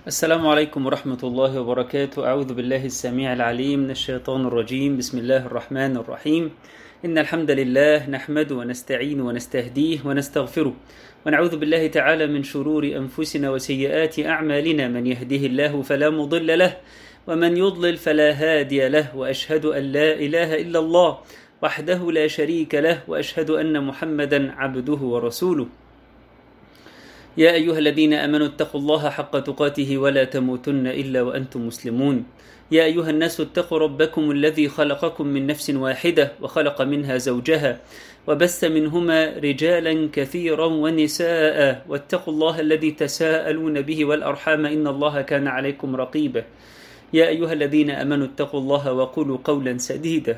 السلام عليكم ورحمة الله وبركاته أعوذ بالله السميع العليم من الشيطان الرجيم بسم الله الرحمن الرحيم إن الحمد لله نحمده ونستعين ونستهديه ونستغفره ونعوذ بالله تعالى من شرور أنفسنا وسيئات أعمالنا من يهده الله فلا مضل له ومن يضلل فلا هادي له وأشهد أن لا إله إلا الله وحده لا شريك له وأشهد أن محمدا عبده ورسوله يا أيها الذين آمنوا اتقوا الله حق تقاته ولا تموتن إلا وأنتم مسلمون يا أيها الناس اتقوا ربكم الذي خلقكم من نفس واحدة وخلق منها زوجها وبث منهما رجالا كثيرا ونساء واتقوا الله الذي تساءلون به والأرحام إن الله كان عليكم رقيبا يا أيها الذين آمنوا اتقوا الله وقولوا قولا سديدا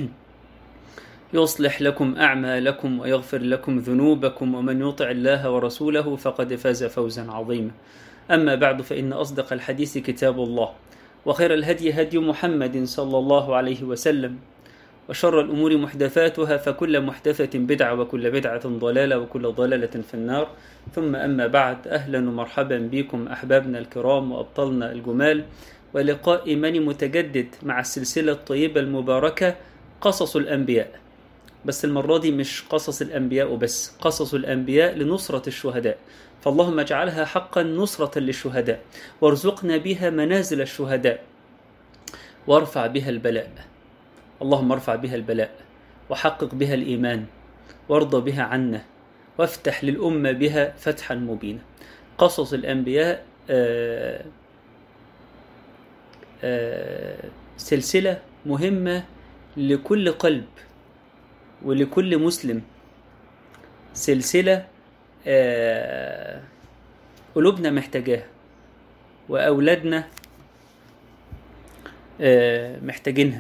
يصلح لكم أعمالكم ويغفر لكم ذنوبكم ومن يطع الله ورسوله فقد فاز فوزا عظيما أما بعد فإن أصدق الحديث كتاب الله وخير الهدي هدي محمد صلى الله عليه وسلم وشر الأمور محدثاتها فكل محدثة بدعة وكل بدعة ضلالة وكل ضلالة في النار ثم أما بعد أهلا ومرحبا بكم أحبابنا الكرام وأبطالنا الجمال ولقاء إيماني متجدد مع السلسلة الطيبة المباركة قصص الأنبياء بس المرة دي مش قصص الأنبياء وبس قصص الأنبياء لنصرة الشهداء فاللهم اجعلها حقا نصرة للشهداء وارزقنا بها منازل الشهداء وارفع بها البلاء اللهم ارفع بها البلاء وحقق بها الإيمان وارضى بها عنا وافتح للأمة بها فتحا مبينا قصص الأنبياء آآ آآ سلسلة مهمة لكل قلب ولكل مسلم سلسلة آه قلوبنا محتاجاها وأولادنا آه محتاجينها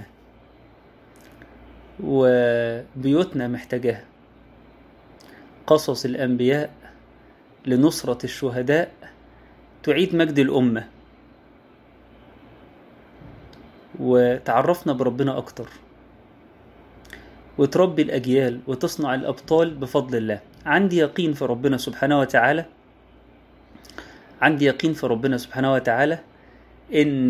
وبيوتنا محتاجاها قصص الأنبياء لنصرة الشهداء تعيد مجد الأمة وتعرفنا بربنا أكتر وتربي الأجيال وتصنع الأبطال بفضل الله عندي يقين في ربنا سبحانه وتعالى عندي يقين في ربنا سبحانه وتعالى إن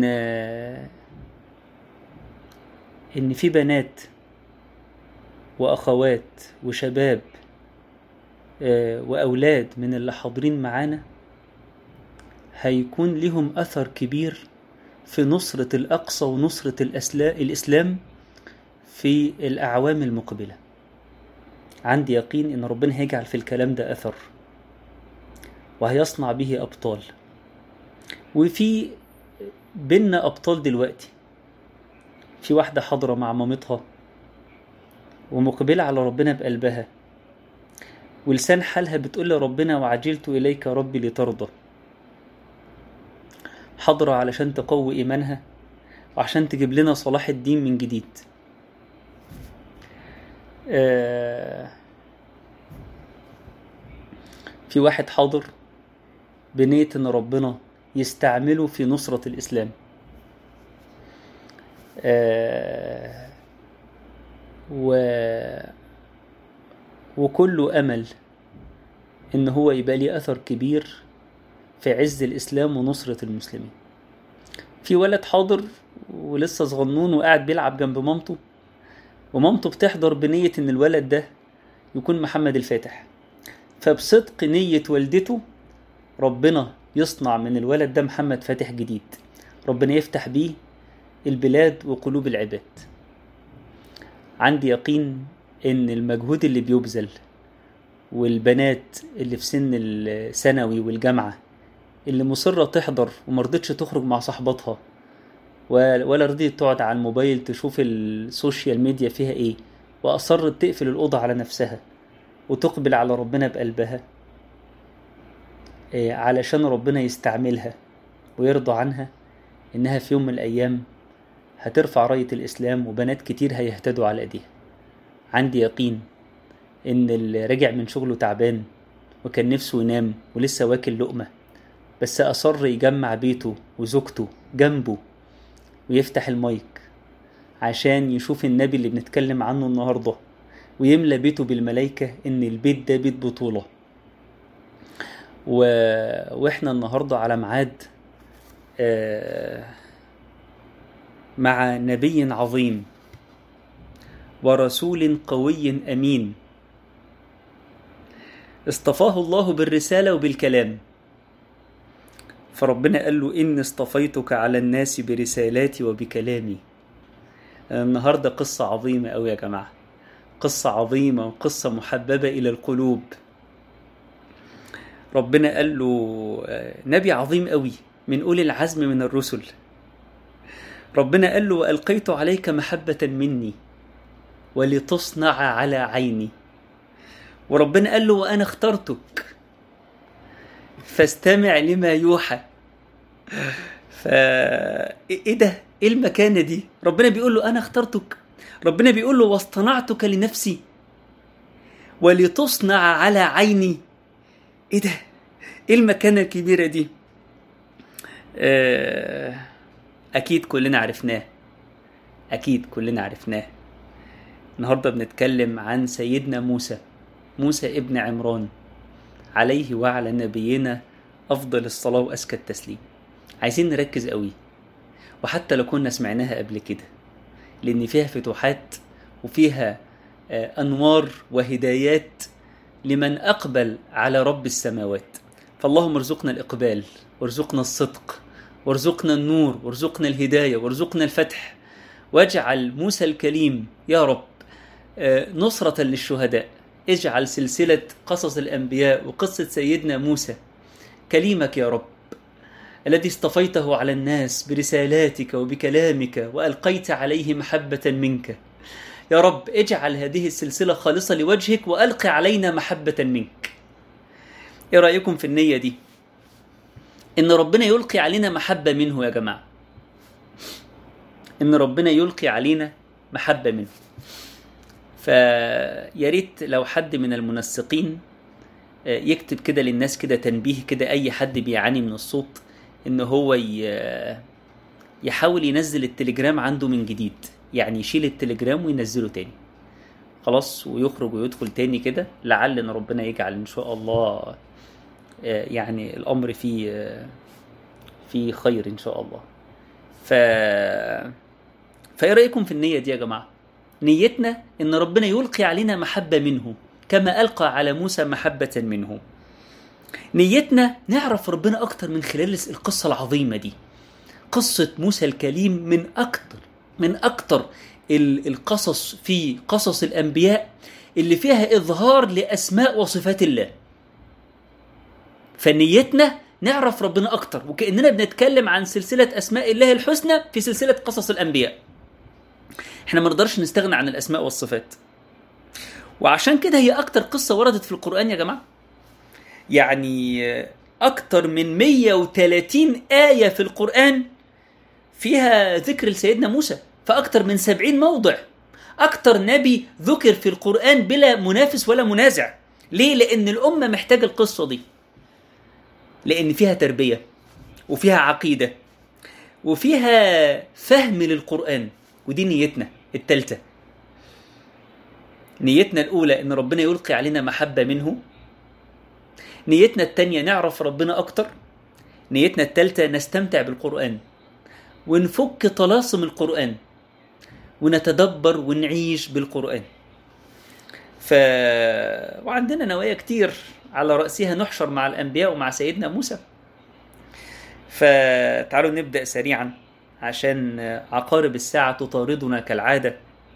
إن في بنات وأخوات وشباب وأولاد من اللي حاضرين معانا هيكون لهم أثر كبير في نصرة الأقصى ونصرة الإسلام في الأعوام المقبلة عندي يقين إن ربنا هيجعل في الكلام ده أثر وهيصنع به أبطال وفي بينا أبطال دلوقتي في واحدة حاضرة مع مامتها ومقبلة على ربنا بقلبها ولسان حالها بتقول لربنا وعجلت إليك ربي لترضى حاضرة علشان تقوي إيمانها وعشان تجيب لنا صلاح الدين من جديد في واحد حاضر بنية ان ربنا يستعمله في نصرة الاسلام و وكله امل ان هو يبقى ليه اثر كبير في عز الاسلام ونصرة المسلمين في ولد حاضر ولسه صغنون وقاعد بيلعب جنب مامته ومامته بتحضر بنية إن الولد ده يكون محمد الفاتح فبصدق نية والدته ربنا يصنع من الولد ده محمد فاتح جديد ربنا يفتح بيه البلاد وقلوب العباد عندي يقين إن المجهود اللي بيبذل والبنات اللي في سن الثانوي والجامعة اللي مصرة تحضر ومرضتش تخرج مع صاحباتها ولا رضيت تقعد على الموبايل تشوف السوشيال ميديا فيها ايه واصرت تقفل الاوضه على نفسها وتقبل على ربنا بقلبها إيه علشان ربنا يستعملها ويرضى عنها انها في يوم من الايام هترفع رايه الاسلام وبنات كتير هيهتدوا على ايديها عندي يقين ان اللي رجع من شغله تعبان وكان نفسه ينام ولسه واكل لقمه بس اصر يجمع بيته وزوجته جنبه ويفتح المايك عشان يشوف النبي اللي بنتكلم عنه النهاردة ويملى بيته بالملايكة إن البيت ده بيت بطولة و... وإحنا النهاردة على ميعاد آه، مع نبي عظيم ورسول قوي امين اصطفاه الله بالرساله وبالكلام فربنا قال له اني اصطفيتك على الناس برسالاتي وبكلامي النهارده قصه عظيمه قوي يا جماعه قصه عظيمه وقصه محببه الى القلوب ربنا قال له آه، نبي عظيم قوي من اولي العزم من الرسل ربنا قال له والقيت عليك محبه مني ولتصنع على عيني وربنا قال له وانا اخترتك فاستمع لما يوحى ف ايه ده ايه المكانه دي ربنا بيقول له انا اخترتك ربنا بيقول له واصطنعتك لنفسي ولتصنع على عيني ايه ده ايه المكانه الكبيره دي آه، اكيد كلنا عرفناه اكيد كلنا عرفناه النهارده بنتكلم عن سيدنا موسى موسى ابن عمران عليه وعلى نبينا افضل الصلاه وازكى التسليم عايزين نركز قوي وحتى لو كنا سمعناها قبل كده لان فيها فتوحات وفيها آه، انوار وهدايات لمن اقبل على رب السماوات فاللهم ارزقنا الاقبال وارزقنا الصدق وارزقنا النور وارزقنا الهدايه وارزقنا الفتح واجعل موسى الكليم يا رب آه، نصرة للشهداء اجعل سلسلة قصص الأنبياء وقصة سيدنا موسى كليمك يا رب الذي اصطفيته على الناس برسالاتك وبكلامك وألقيت عليه محبة منك يا رب اجعل هذه السلسلة خالصة لوجهك وألق علينا محبة منك ايه رأيكم في النية دي ان ربنا يلقي علينا محبة منه يا جماعة ان ربنا يلقي علينا محبة منه فيا ريت لو حد من المنسقين آه، يكتب كده للناس كده تنبيه كده اي حد بيعاني من الصوت ان هو ي- يحاول ينزل التليجرام عنده من جديد يعني يشيل التليجرام وينزله تاني خلاص ويخرج ويدخل تاني كده لعل ان ربنا يجعل ان شاء الله آه، يعني الامر فيه آه، فيه خير ان شاء الله ف فايه رايكم في النيه دي يا جماعه نيتنا ان ربنا يلقي علينا محبه منه كما القى على موسى محبه منه نيتنا نعرف ربنا اكتر من خلال القصه العظيمه دي قصه موسى الكليم من اكتر من اكتر ال- القصص في قصص الانبياء اللي فيها اظهار لاسماء وصفات الله فنيتنا نعرف ربنا اكتر وكاننا بنتكلم عن سلسله اسماء الله الحسنى في سلسله قصص الانبياء احنا ما نقدرش نستغنى عن الاسماء والصفات وعشان كده هي اكتر قصه وردت في القران يا جماعه يعني اكتر من 130 ايه في القران فيها ذكر لسيدنا موسى فاكتر من 70 موضع اكتر نبي ذكر في القران بلا منافس ولا منازع ليه لان الامه محتاجه القصه دي لان فيها تربيه وفيها عقيده وفيها فهم للقران ودي نيتنا التالتة نيتنا الأولى إن ربنا يلقي علينا محبة منه نيتنا التانية نعرف ربنا أكتر نيتنا التالتة نستمتع بالقرآن ونفك طلاسم القرآن ونتدبر ونعيش بالقرآن ف... وعندنا نوايا كتير على رأسها نحشر مع الأنبياء ومع سيدنا موسى فتعالوا نبدأ سريعا عشان عقارب الساعة تطاردنا كالعادة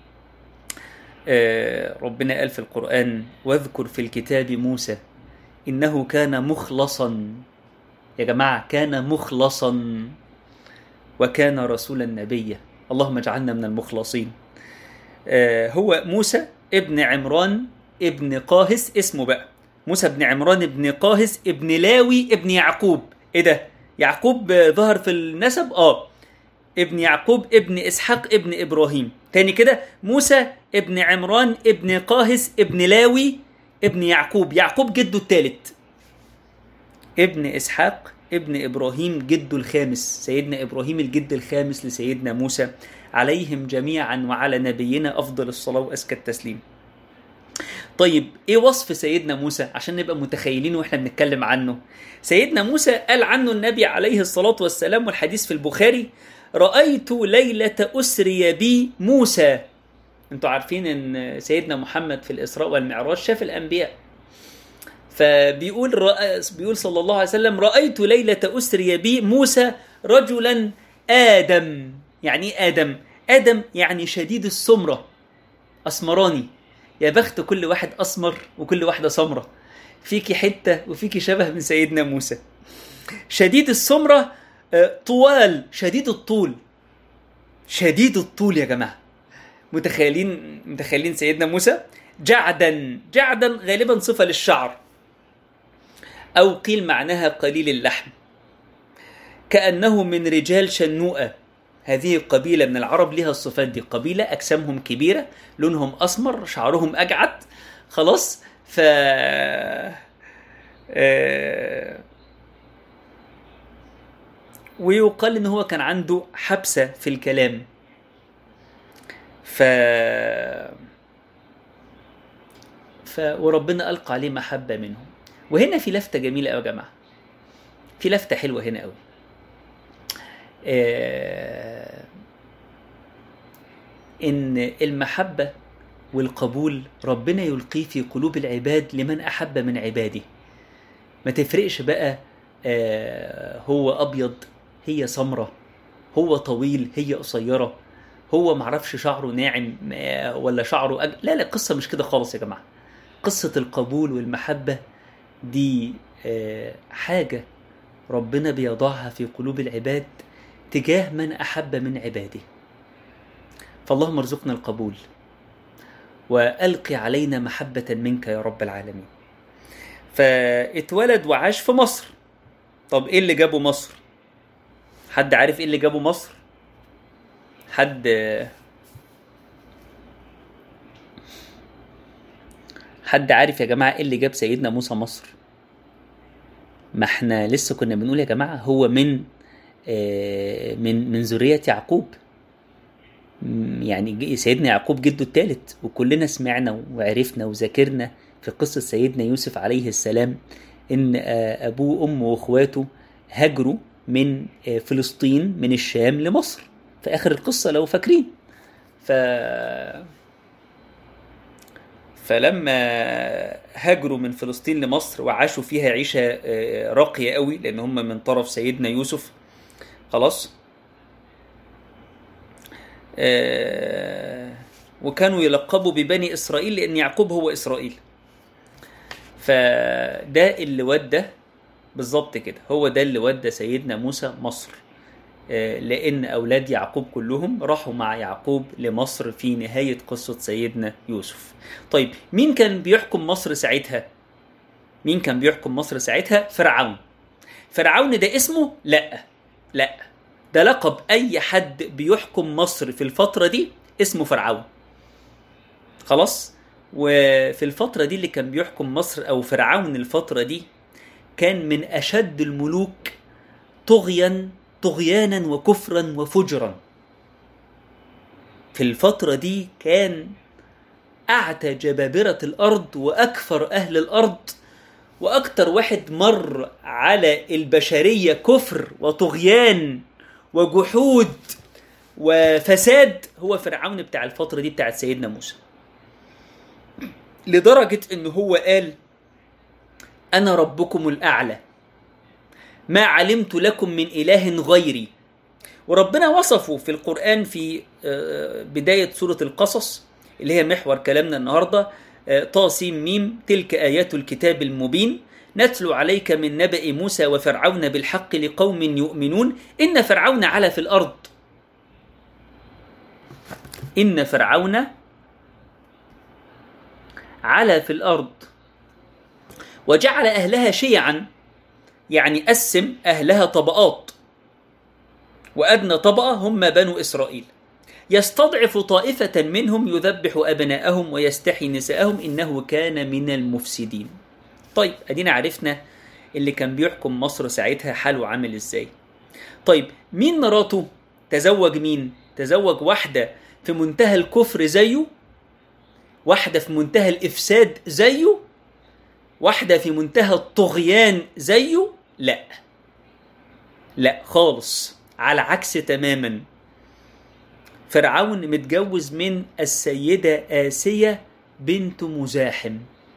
آه، ربنا قال في القرآن واذكر في الكتاب موسى إنه كان مخلصا يا جماعة كان مخلصا وكان رسولا نبيا اللهم اجعلنا من المخلصين آه، هو موسى ابن عمران ابن قاهس اسمه بقى موسى ابن عمران ابن قاهس ابن لاوي ابن يعقوب ايه ده يعقوب آه، ظهر في النسب اه ابن يعقوب ابن اسحاق ابن ابراهيم تاني كده موسى ابن عمران ابن قاهس ابن لاوي ابن يعقوب يعقوب جده الثالث ابن اسحاق ابن ابراهيم جده الخامس سيدنا ابراهيم الجد الخامس لسيدنا موسى عليهم جميعا وعلى نبينا افضل الصلاه وازكى التسليم طيب ايه وصف سيدنا موسى عشان نبقى متخيلين واحنا بنتكلم عنه سيدنا موسى قال عنه النبي عليه الصلاة والسلام والحديث في البخاري رأيت ليلة أسري بي موسى انتوا عارفين ان سيدنا محمد في الإسراء والمعراج شاف الأنبياء فبيقول رأ... بيقول صلى الله عليه وسلم رأيت ليلة أسري بي موسى رجلا آدم يعني ايه آدم آدم يعني شديد السمرة أسمراني يا بخت كل واحد أسمر وكل واحدة سمرة فيكي حتة وفيكي شبه من سيدنا موسى شديد السمرة طوال شديد الطول شديد الطول يا جماعة متخيلين متخيلين سيدنا موسى جعدا جعدا غالبا صفة للشعر أو قيل معناها قليل اللحم كأنه من رجال شنوءة هذه قبيلة من العرب لها الصفات دي قبيلة أجسامهم كبيرة لونهم أسمر شعرهم أجعد خلاص ف آه... ويقال ان هو كان عنده حبسة في الكلام ف ف وربنا ألقى عليه محبة منهم وهنا في لفتة جميلة قوي يا جماعة في لفتة حلوة هنا قوي آه... ان المحبة والقبول ربنا يلقيه في قلوب العباد لمن أحب من عباده ما تفرقش بقى آه هو أبيض هي سمرة هو طويل هي قصيرة هو معرفش شعره ناعم آه ولا شعره أج... لا لا القصة مش كده خالص يا جماعة قصة القبول والمحبة دي آه حاجة ربنا بيضعها في قلوب العباد تجاه من أحب من عباده فاللهم ارزقنا القبول وألقي علينا محبة منك يا رب العالمين فاتولد وعاش في مصر طب ايه اللي جابه مصر حد عارف ايه اللي جابه مصر حد حد عارف يا جماعة ايه اللي جاب سيدنا موسى مصر ما احنا لسه كنا بنقول يا جماعة هو من من من ذرية يعقوب يعني سيدنا يعقوب جده الثالث وكلنا سمعنا وعرفنا وذاكرنا في قصة سيدنا يوسف عليه السلام إن أبوه وأمه وإخواته هاجروا من فلسطين من الشام لمصر في آخر القصة لو فاكرين ف فلما هاجروا من فلسطين لمصر وعاشوا فيها عيشة راقية قوي لأن هم من طرف سيدنا يوسف خلاص آه وكانوا يلقبوا ببني إسرائيل لأن يعقوب هو إسرائيل فده اللي ودى بالظبط كده هو ده اللي ودى سيدنا موسى مصر آه لأن أولاد يعقوب كلهم راحوا مع يعقوب لمصر في نهاية قصة سيدنا يوسف طيب مين كان بيحكم مصر ساعتها؟ مين كان بيحكم مصر ساعتها؟ فرعون فرعون ده اسمه؟ لأ لا ده لقب اي حد بيحكم مصر في الفتره دي اسمه فرعون خلاص وفي الفتره دي اللي كان بيحكم مصر او فرعون الفتره دي كان من اشد الملوك طغيا طغيانا وكفرا وفجرا في الفتره دي كان اعتى جبابره الارض واكثر اهل الارض واكتر واحد مر على البشريه كفر وطغيان وجحود وفساد هو فرعون بتاع الفتره دي بتاعت سيدنا موسى لدرجه ان هو قال انا ربكم الاعلى ما علمت لكم من اله غيري وربنا وصفه في القران في بدايه سوره القصص اللي هي محور كلامنا النهارده طاسيم ميم تلك آيات الكتاب المبين نتلو عليك من نبأ موسى وفرعون بالحق لقوم يؤمنون إن فرعون علا في الأرض إن فرعون علا في الأرض وجعل أهلها شيعا يعني قسم أهلها طبقات وأدنى طبقة هم بنو إسرائيل يستضعف طائفة منهم يذبح أبناءهم ويستحي نساءهم إنه كان من المفسدين طيب أدينا عرفنا اللي كان بيحكم مصر ساعتها حاله عامل إزاي طيب مين مراته تزوج مين تزوج واحدة في منتهى الكفر زيه واحدة في منتهى الإفساد زيه واحدة في منتهى الطغيان زيه لا لا خالص على عكس تماما فرعون متجوز من السيدة آسية بنت مزاحم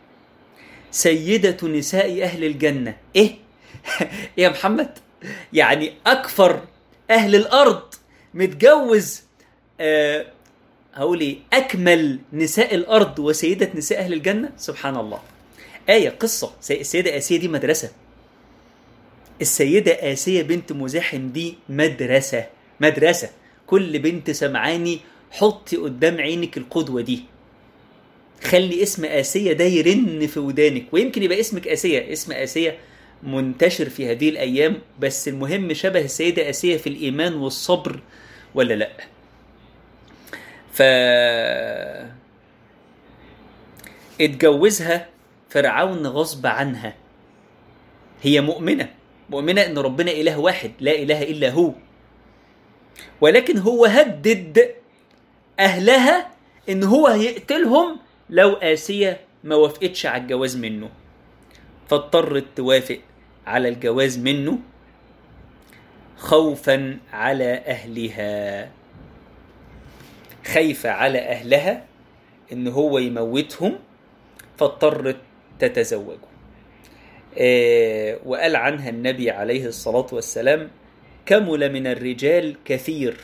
سيدة نساء أهل الجنة إيه؟ يا محمد يعني أكفر أهل الأرض متجوز آه هقول إيه أكمل نساء الأرض وسيدة نساء أهل الجنة سبحان الله آية قصة السيدة آسية دي مدرسة السيدة آسية بنت مزاحم دي مدرسة مدرسة كل بنت سمعاني حطي قدام عينك القدوة دي خلي اسم آسية ده يرن في ودانك ويمكن يبقى اسمك آسية اسم آسية منتشر في هذه الأيام بس المهم شبه السيدة آسية في الإيمان والصبر ولا لأ ف اتجوزها فرعون غصب عنها هي مؤمنة مؤمنة ان ربنا اله واحد لا اله الا هو ولكن هو هدد اهلها ان هو هيقتلهم لو آسية ما وافقتش على الجواز منه فاضطرت توافق على الجواز منه خوفا على اهلها خايفة على اهلها ان هو يموتهم فاضطرت تتزوجه آه وقال عنها النبي عليه الصلاة والسلام كمل من الرجال كثير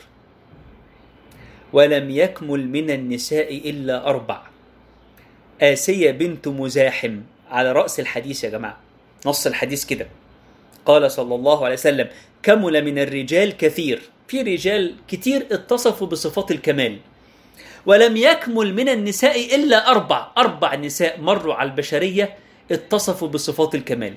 ولم يكمل من النساء إلا أربع آسية بنت مزاحم على رأس الحديث يا جماعة نص الحديث كده قال صلى الله عليه وسلم كمل من الرجال كثير في رجال كتير اتصفوا بصفات الكمال ولم يكمل من النساء إلا أربع أربع نساء مروا على البشرية اتصفوا بصفات الكمال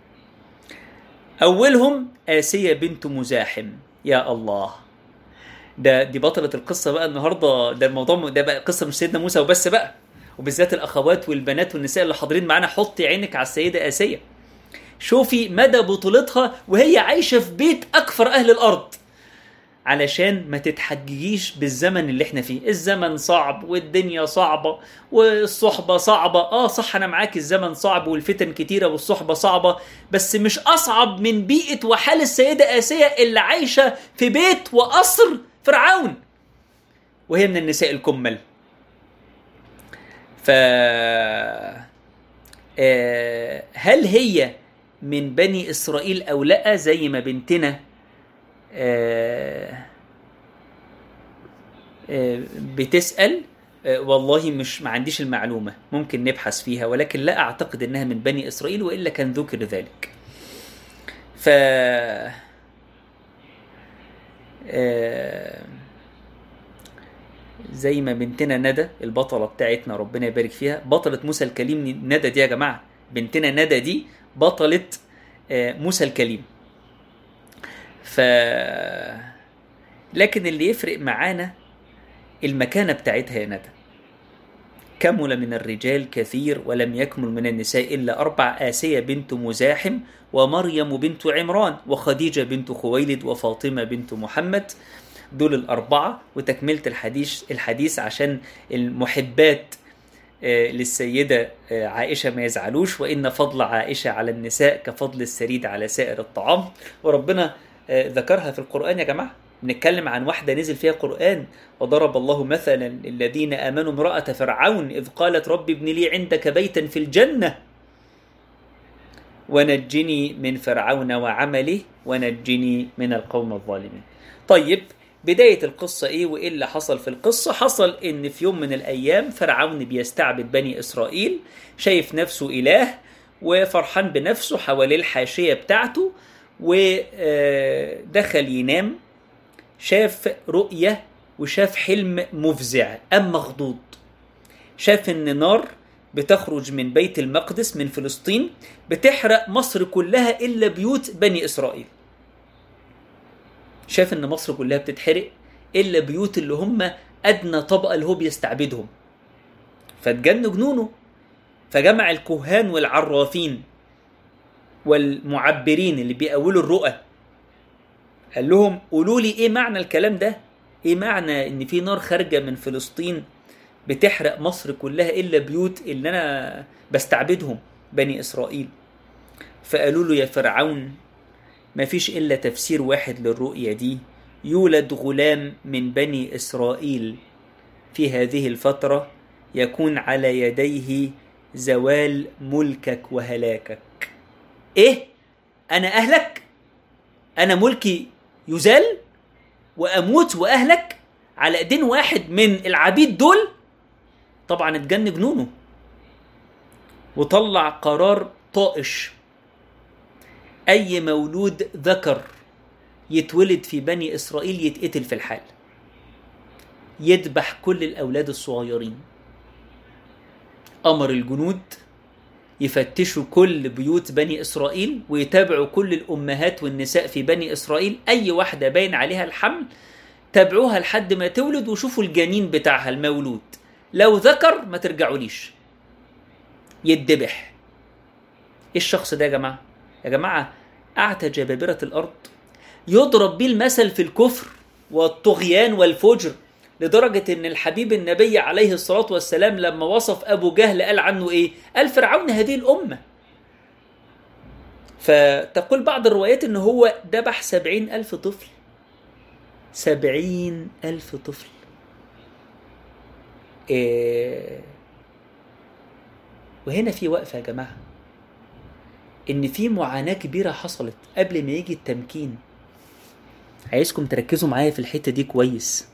أولهم آسية بنت مزاحم يا الله ده دي بطلة القصة بقى النهاردة ده الموضوع ده بقى قصة مش سيدنا موسى وبس بقى وبالذات الأخوات والبنات والنساء اللي حاضرين معانا حطي عينك على السيدة آسية شوفي مدى بطولتها وهي عايشة في بيت أكثر أهل الأرض علشان ما تتحججيش بالزمن اللي احنا فيه الزمن صعب والدنيا صعبة والصحبة صعبة اه صح انا معاك الزمن صعب والفتن كتيرة والصحبة صعبة بس مش اصعب من بيئة وحال السيدة آسية اللي عايشة في بيت وقصر فرعون وهي من النساء الكمل ف آه هل هي من بني اسرائيل او لا زي ما بنتنا آه آه بتسأل آه والله مش ما عنديش المعلومة ممكن نبحث فيها ولكن لا أعتقد أنها من بني إسرائيل وإلا كان ذكر ذلك ف زي ما بنتنا ندى البطلة بتاعتنا ربنا يبارك فيها بطلة موسى الكليم ندى دي يا جماعة بنتنا ندى دي بطلة موسى الكليم ف لكن اللي يفرق معانا المكانة بتاعتها يا ندى كمل من الرجال كثير ولم يكمل من النساء إلا أربع آسية بنت مزاحم ومريم بنت عمران وخديجة بنت خويلد وفاطمة بنت محمد دول الأربعة وتكملة الحديث الحديث عشان المحبات للسيدة عائشة ما يزعلوش وإن فضل عائشة على النساء كفضل السريد على سائر الطعام وربنا ذكرها في القرآن يا جماعة بنتكلم عن واحدة نزل فيها قرآن وضرب الله مثلا الذين آمنوا امرأة فرعون إذ قالت رب ابن لي عندك بيتا في الجنة ونجني من فرعون وعمله ونجني من القوم الظالمين طيب بداية القصة إيه وإيه اللي حصل في القصة حصل إن في يوم من الأيام فرعون بيستعبد بني إسرائيل شايف نفسه إله وفرحان بنفسه حواليه الحاشية بتاعته ودخل ينام شاف رؤية وشاف حلم مفزع أم مخضوض شاف إن نار بتخرج من بيت المقدس من فلسطين بتحرق مصر كلها إلا بيوت بني إسرائيل شاف إن مصر كلها بتتحرق إلا بيوت اللي هم أدنى طبقة اللي هو بيستعبدهم فاتجن جنونه فجمع الكهان والعرافين والمعبرين اللي بيأولوا الرؤى قال لهم قولوا لي ايه معنى الكلام ده ايه معنى ان في نار خارجه من فلسطين بتحرق مصر كلها الا بيوت اللي انا بستعبدهم بني اسرائيل فقالوا له يا فرعون ما فيش الا تفسير واحد للرؤيه دي يولد غلام من بني اسرائيل في هذه الفتره يكون على يديه زوال ملكك وهلاكك ايه انا اهلك انا ملكي يزال واموت واهلك على ايدين واحد من العبيد دول طبعا اتجن جنونه وطلع قرار طائش اي مولود ذكر يتولد في بني اسرائيل يتقتل في الحال يذبح كل الاولاد الصغيرين امر الجنود يفتشوا كل بيوت بني اسرائيل ويتابعوا كل الامهات والنساء في بني اسرائيل اي واحده باين عليها الحمل تابعوها لحد ما تولد وشوفوا الجنين بتاعها المولود لو ذكر ما ترجعوليش يتذبح ايه الشخص ده يا جماعه يا جماعه اعتى جبابره الارض يضرب بيه المثل في الكفر والطغيان والفجر لدرجة إن الحبيب النبي عليه الصلاة والسلام لما وصف أبو جهل قال عنه إيه؟ قال فرعون هذه الأمة فتقول بعض الروايات إن هو ذبح سبعين ألف طفل سبعين ألف طفل إيه وهنا في وقفة يا جماعة إن في معاناة كبيرة حصلت قبل ما يجي التمكين عايزكم تركزوا معايا في الحتة دي كويس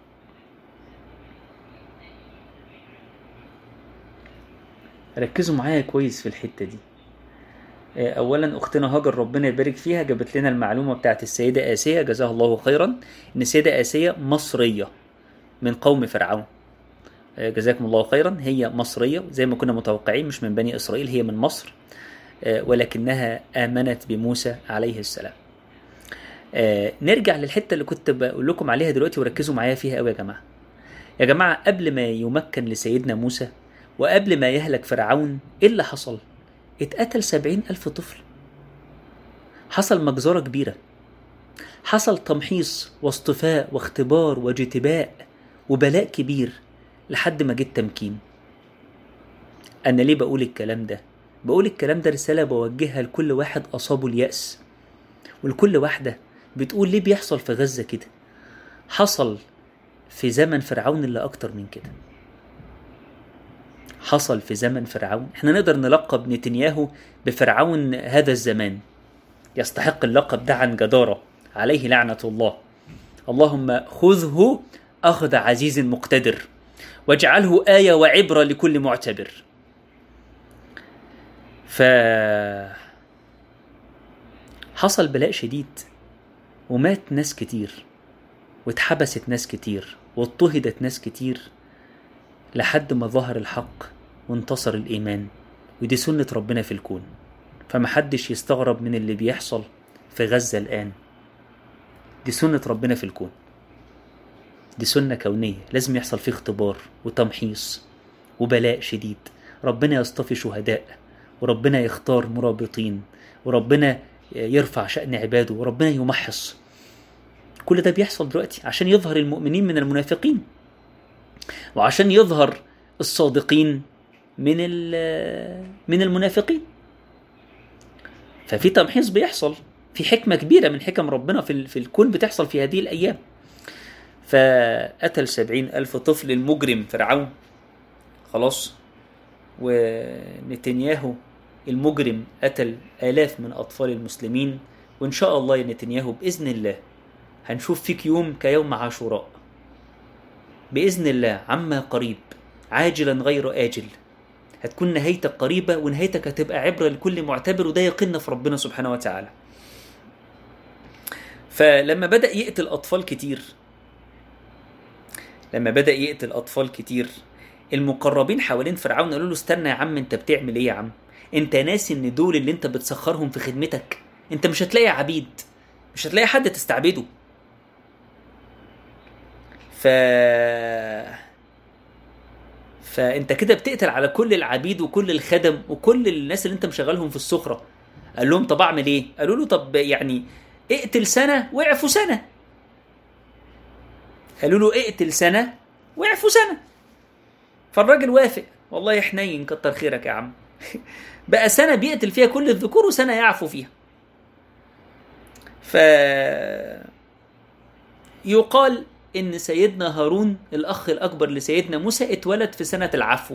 ركزوا معايا كويس في الحتة دي اولا اختنا هاجر ربنا يبارك فيها جابت لنا المعلومه بتاعت السيده اسيه جزاها الله خيرا ان السيده اسيه مصريه من قوم فرعون جزاكم الله خيرا هي مصريه زي ما كنا متوقعين مش من بني اسرائيل هي من مصر ولكنها امنت بموسى عليه السلام نرجع للحته اللي كنت بقول لكم عليها دلوقتي وركزوا معايا فيها قوي يا جماعه يا جماعه قبل ما يمكن لسيدنا موسى وقبل ما يهلك فرعون ايه اللي حصل اتقتل سبعين ألف طفل حصل مجزرة كبيرة حصل تمحيص واصطفاء واختبار واجتباء وبلاء كبير لحد ما جه التمكين أنا ليه بقول الكلام ده؟ بقول الكلام ده رسالة بوجهها لكل واحد أصابه اليأس ولكل واحدة بتقول ليه بيحصل في غزة كده حصل في زمن فرعون اللي أكتر من كده حصل في زمن فرعون احنا نقدر نلقب نتنياهو بفرعون هذا الزمان يستحق اللقب ده عن جدارة عليه لعنة الله اللهم خذه أخذ عزيز مقتدر واجعله آية وعبرة لكل معتبر ف حصل بلاء شديد ومات ناس كتير واتحبست ناس كتير واضطهدت ناس كتير لحد ما ظهر الحق وانتصر الإيمان ودي سنة ربنا في الكون فمحدش يستغرب من اللي بيحصل في غزة الآن دي سنة ربنا في الكون دي سنة كونية لازم يحصل فيه اختبار وتمحيص وبلاء شديد ربنا يصطفي شهداء وربنا يختار مرابطين وربنا يرفع شأن عباده وربنا يمحص كل ده بيحصل دلوقتي عشان يظهر المؤمنين من المنافقين وعشان يظهر الصادقين من من المنافقين ففي تمحيص بيحصل في حكمة كبيرة من حكم ربنا في, في الكون بتحصل في هذه الأيام فقتل سبعين ألف طفل المجرم فرعون خلاص ونتنياهو المجرم قتل آلاف من أطفال المسلمين وإن شاء الله يا نتنياهو بإذن الله هنشوف فيك يوم كيوم عاشوراء بإذن الله عما قريب عاجلا غير آجل هتكون نهايتك قريبة ونهايتك هتبقى عبرة لكل معتبر وده يقيننا في ربنا سبحانه وتعالى فلما بدأ يقتل أطفال كتير لما بدأ يقتل أطفال كتير المقربين حوالين فرعون قالوا له استنى يا عم انت بتعمل ايه يا عم انت ناسي ان دول اللي انت بتسخرهم في خدمتك انت مش هتلاقي عبيد مش هتلاقي حد تستعبده ف فانت كده بتقتل على كل العبيد وكل الخدم وكل الناس اللي انت مشغلهم في السخره قال لهم طب اعمل ايه قالوا له طب يعني اقتل سنه واعفوا سنه قالوا له اقتل سنه واعفوا سنه فالراجل وافق والله حنين كتر خيرك يا عم بقى سنة بيقتل فيها كل الذكور وسنة يعفو فيها ف يقال ان سيدنا هارون الاخ الاكبر لسيدنا موسى اتولد في سنة العفو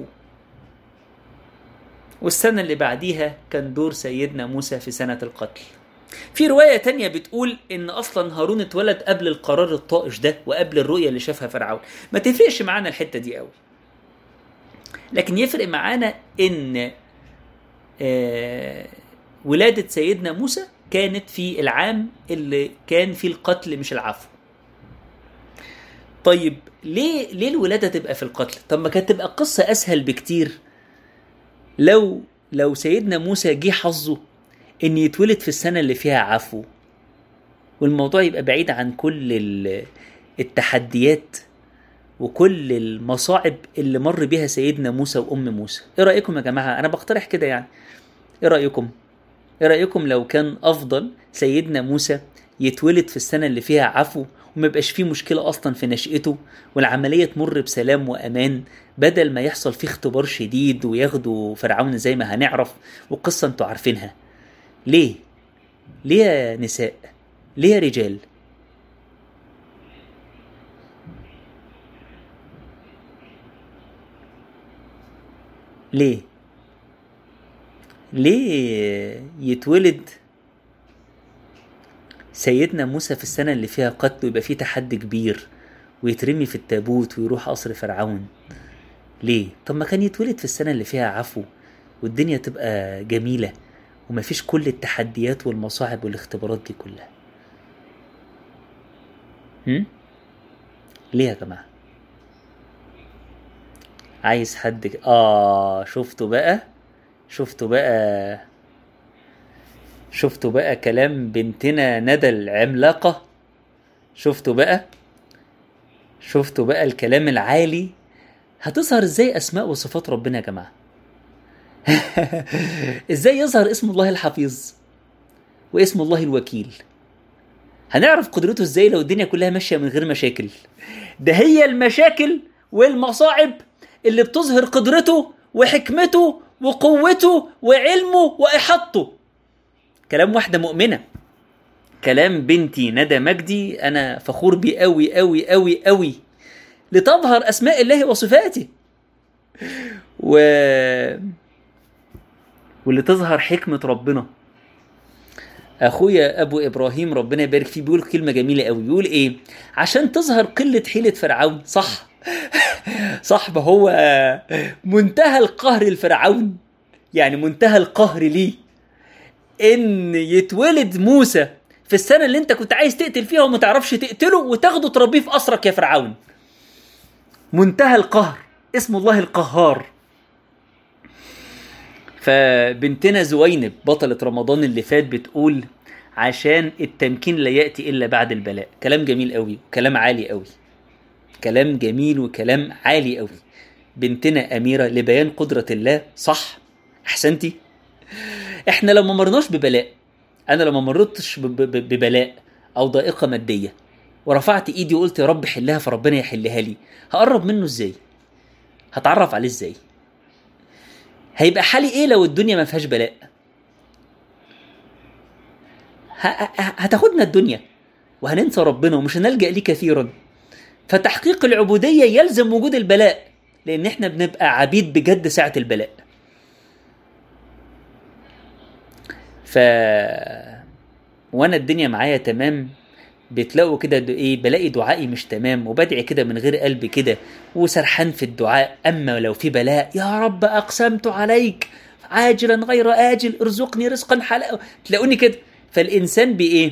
والسنة اللي بعديها كان دور سيدنا موسى في سنة القتل في رواية تانية بتقول إن أصلا هارون اتولد قبل القرار الطائش ده وقبل الرؤية اللي شافها فرعون ما تفرقش معانا الحتة دي قوي لكن يفرق معانا إن آه ولادة سيدنا موسى كانت في العام اللي كان فيه القتل مش العفو طيب ليه ليه الولادة تبقى في القتل؟ طب ما كانت تبقى قصة أسهل بكتير لو لو سيدنا موسى جه حظه ان يتولد في السنه اللي فيها عفو والموضوع يبقى بعيد عن كل التحديات وكل المصاعب اللي مر بها سيدنا موسى وام موسى ايه رايكم يا جماعه انا بقترح كده يعني ايه رايكم ايه رايكم لو كان افضل سيدنا موسى يتولد في السنه اللي فيها عفو وما يبقاش فيه مشكله اصلا في نشأته والعمليه تمر بسلام وامان بدل ما يحصل فيه اختبار شديد وياخدوا فرعون زي ما هنعرف وقصه انتوا عارفينها ليه ليه يا نساء ليه يا رجال ليه ليه يتولد سيدنا موسى في السنة اللي فيها قتل ويبقى فيه تحدي كبير ويترمي في التابوت ويروح قصر فرعون ليه؟ طب ما كان يتولد في السنة اللي فيها عفو والدنيا تبقى جميلة ومفيش كل التحديات والمصاعب والاختبارات دي كلها هم؟ ليه يا جماعة؟ عايز حد ك... آه شفتوا بقى شفتوا بقى شفتوا بقى كلام بنتنا ندى العملاقة شفتوا بقى شفتوا بقى الكلام العالي هتظهر ازاي اسماء وصفات ربنا يا جماعه ازاي يظهر اسم الله الحفيظ واسم الله الوكيل هنعرف قدرته ازاي لو الدنيا كلها ماشيه من غير مشاكل ده هي المشاكل والمصاعب اللي بتظهر قدرته وحكمته وقوته وعلمه واحاطته كلام واحده مؤمنه كلام بنتي ندى مجدي انا فخور بيه قوي قوي قوي قوي لتظهر اسماء الله وصفاته و واللي تظهر حكمة ربنا اخويا ابو ابراهيم ربنا يبارك فيه بيقول كلمه جميله قوي بيقول ايه عشان تظهر قله حيله فرعون صح صح ما هو منتهى القهر الفرعون يعني منتهى القهر ليه ان يتولد موسى في السنه اللي انت كنت عايز تقتل فيها وما تعرفش تقتله وتاخده تربيه في اسرك يا فرعون منتهى القهر اسم الله القهار فبنتنا زوينب بطلة رمضان اللي فات بتقول عشان التمكين لا يأتي إلا بعد البلاء كلام جميل قوي كلام عالي قوي كلام جميل وكلام عالي قوي بنتنا أميرة لبيان قدرة الله صح أحسنتي احنا لو ما مرناش ببلاء انا لو ما مرتش ببلاء او ضائقة مادية ورفعت ايدي وقلت يا رب حلها فربنا يحلها لي هقرب منه ازاي هتعرف عليه ازاي هيبقى حالي ايه لو الدنيا ما فيهاش بلاء هتاخدنا الدنيا وهننسى ربنا ومش هنلجأ ليه كثيرا فتحقيق العبودية يلزم وجود البلاء لأن احنا بنبقى عبيد بجد ساعة البلاء ف وانا الدنيا معايا تمام بتلاقوا كده ايه بلاقي دعائي مش تمام وبدعي كده من غير قلب كده وسرحان في الدعاء اما لو في بلاء يا رب اقسمت عليك عاجلا غير اجل ارزقني رزقا حلالا تلاقوني كده فالانسان بايه